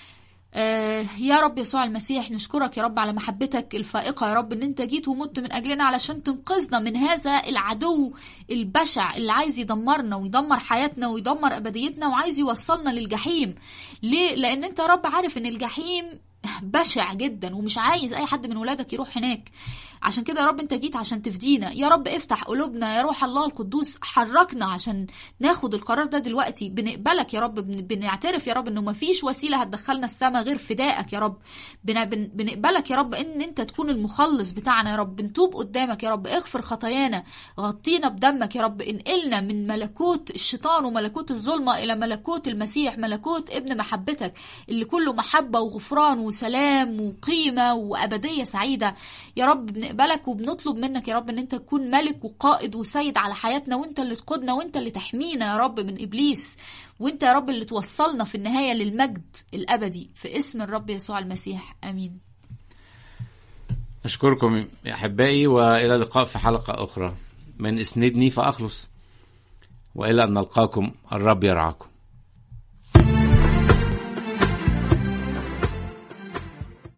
آه يا رب يسوع المسيح نشكرك يا رب على محبتك الفائقة يا رب ان انت جيت ومت من اجلنا علشان تنقذنا من هذا العدو البشع اللي عايز يدمرنا ويدمر حياتنا ويدمر ابديتنا وعايز يوصلنا للجحيم ليه لان انت يا رب عارف ان الجحيم بشع جدا ومش عايز اي حد من ولادك يروح هناك عشان كده يا رب انت جيت عشان تفدينا يا رب افتح قلوبنا يا روح الله القدوس حركنا عشان ناخد القرار ده دلوقتي بنقبلك يا رب بنعترف يا رب انه مفيش وسيله هتدخلنا السما غير فدائك يا رب بنقبلك يا رب ان انت تكون المخلص بتاعنا يا رب بنتوب قدامك يا رب اغفر خطايانا غطينا بدمك يا رب انقلنا من ملكوت الشيطان وملكوت الظلمه الى ملكوت المسيح ملكوت ابن محبتك اللي كله محبه وغفران وسلام وقيمة وأبدية سعيدة يا رب بنقبلك وبنطلب منك يا رب ان انت تكون ملك وقائد وسيد على حياتنا وانت اللي تقودنا وانت اللي تحمينا يا رب من إبليس وانت يا رب اللي توصلنا في النهاية للمجد الأبدي في اسم الرب يسوع المسيح آمين أشكركم يا أحبائي وإلى اللقاء في حلقة أخرى من اسندني فأخلص وإلى أن نلقاكم الرب يرعاكم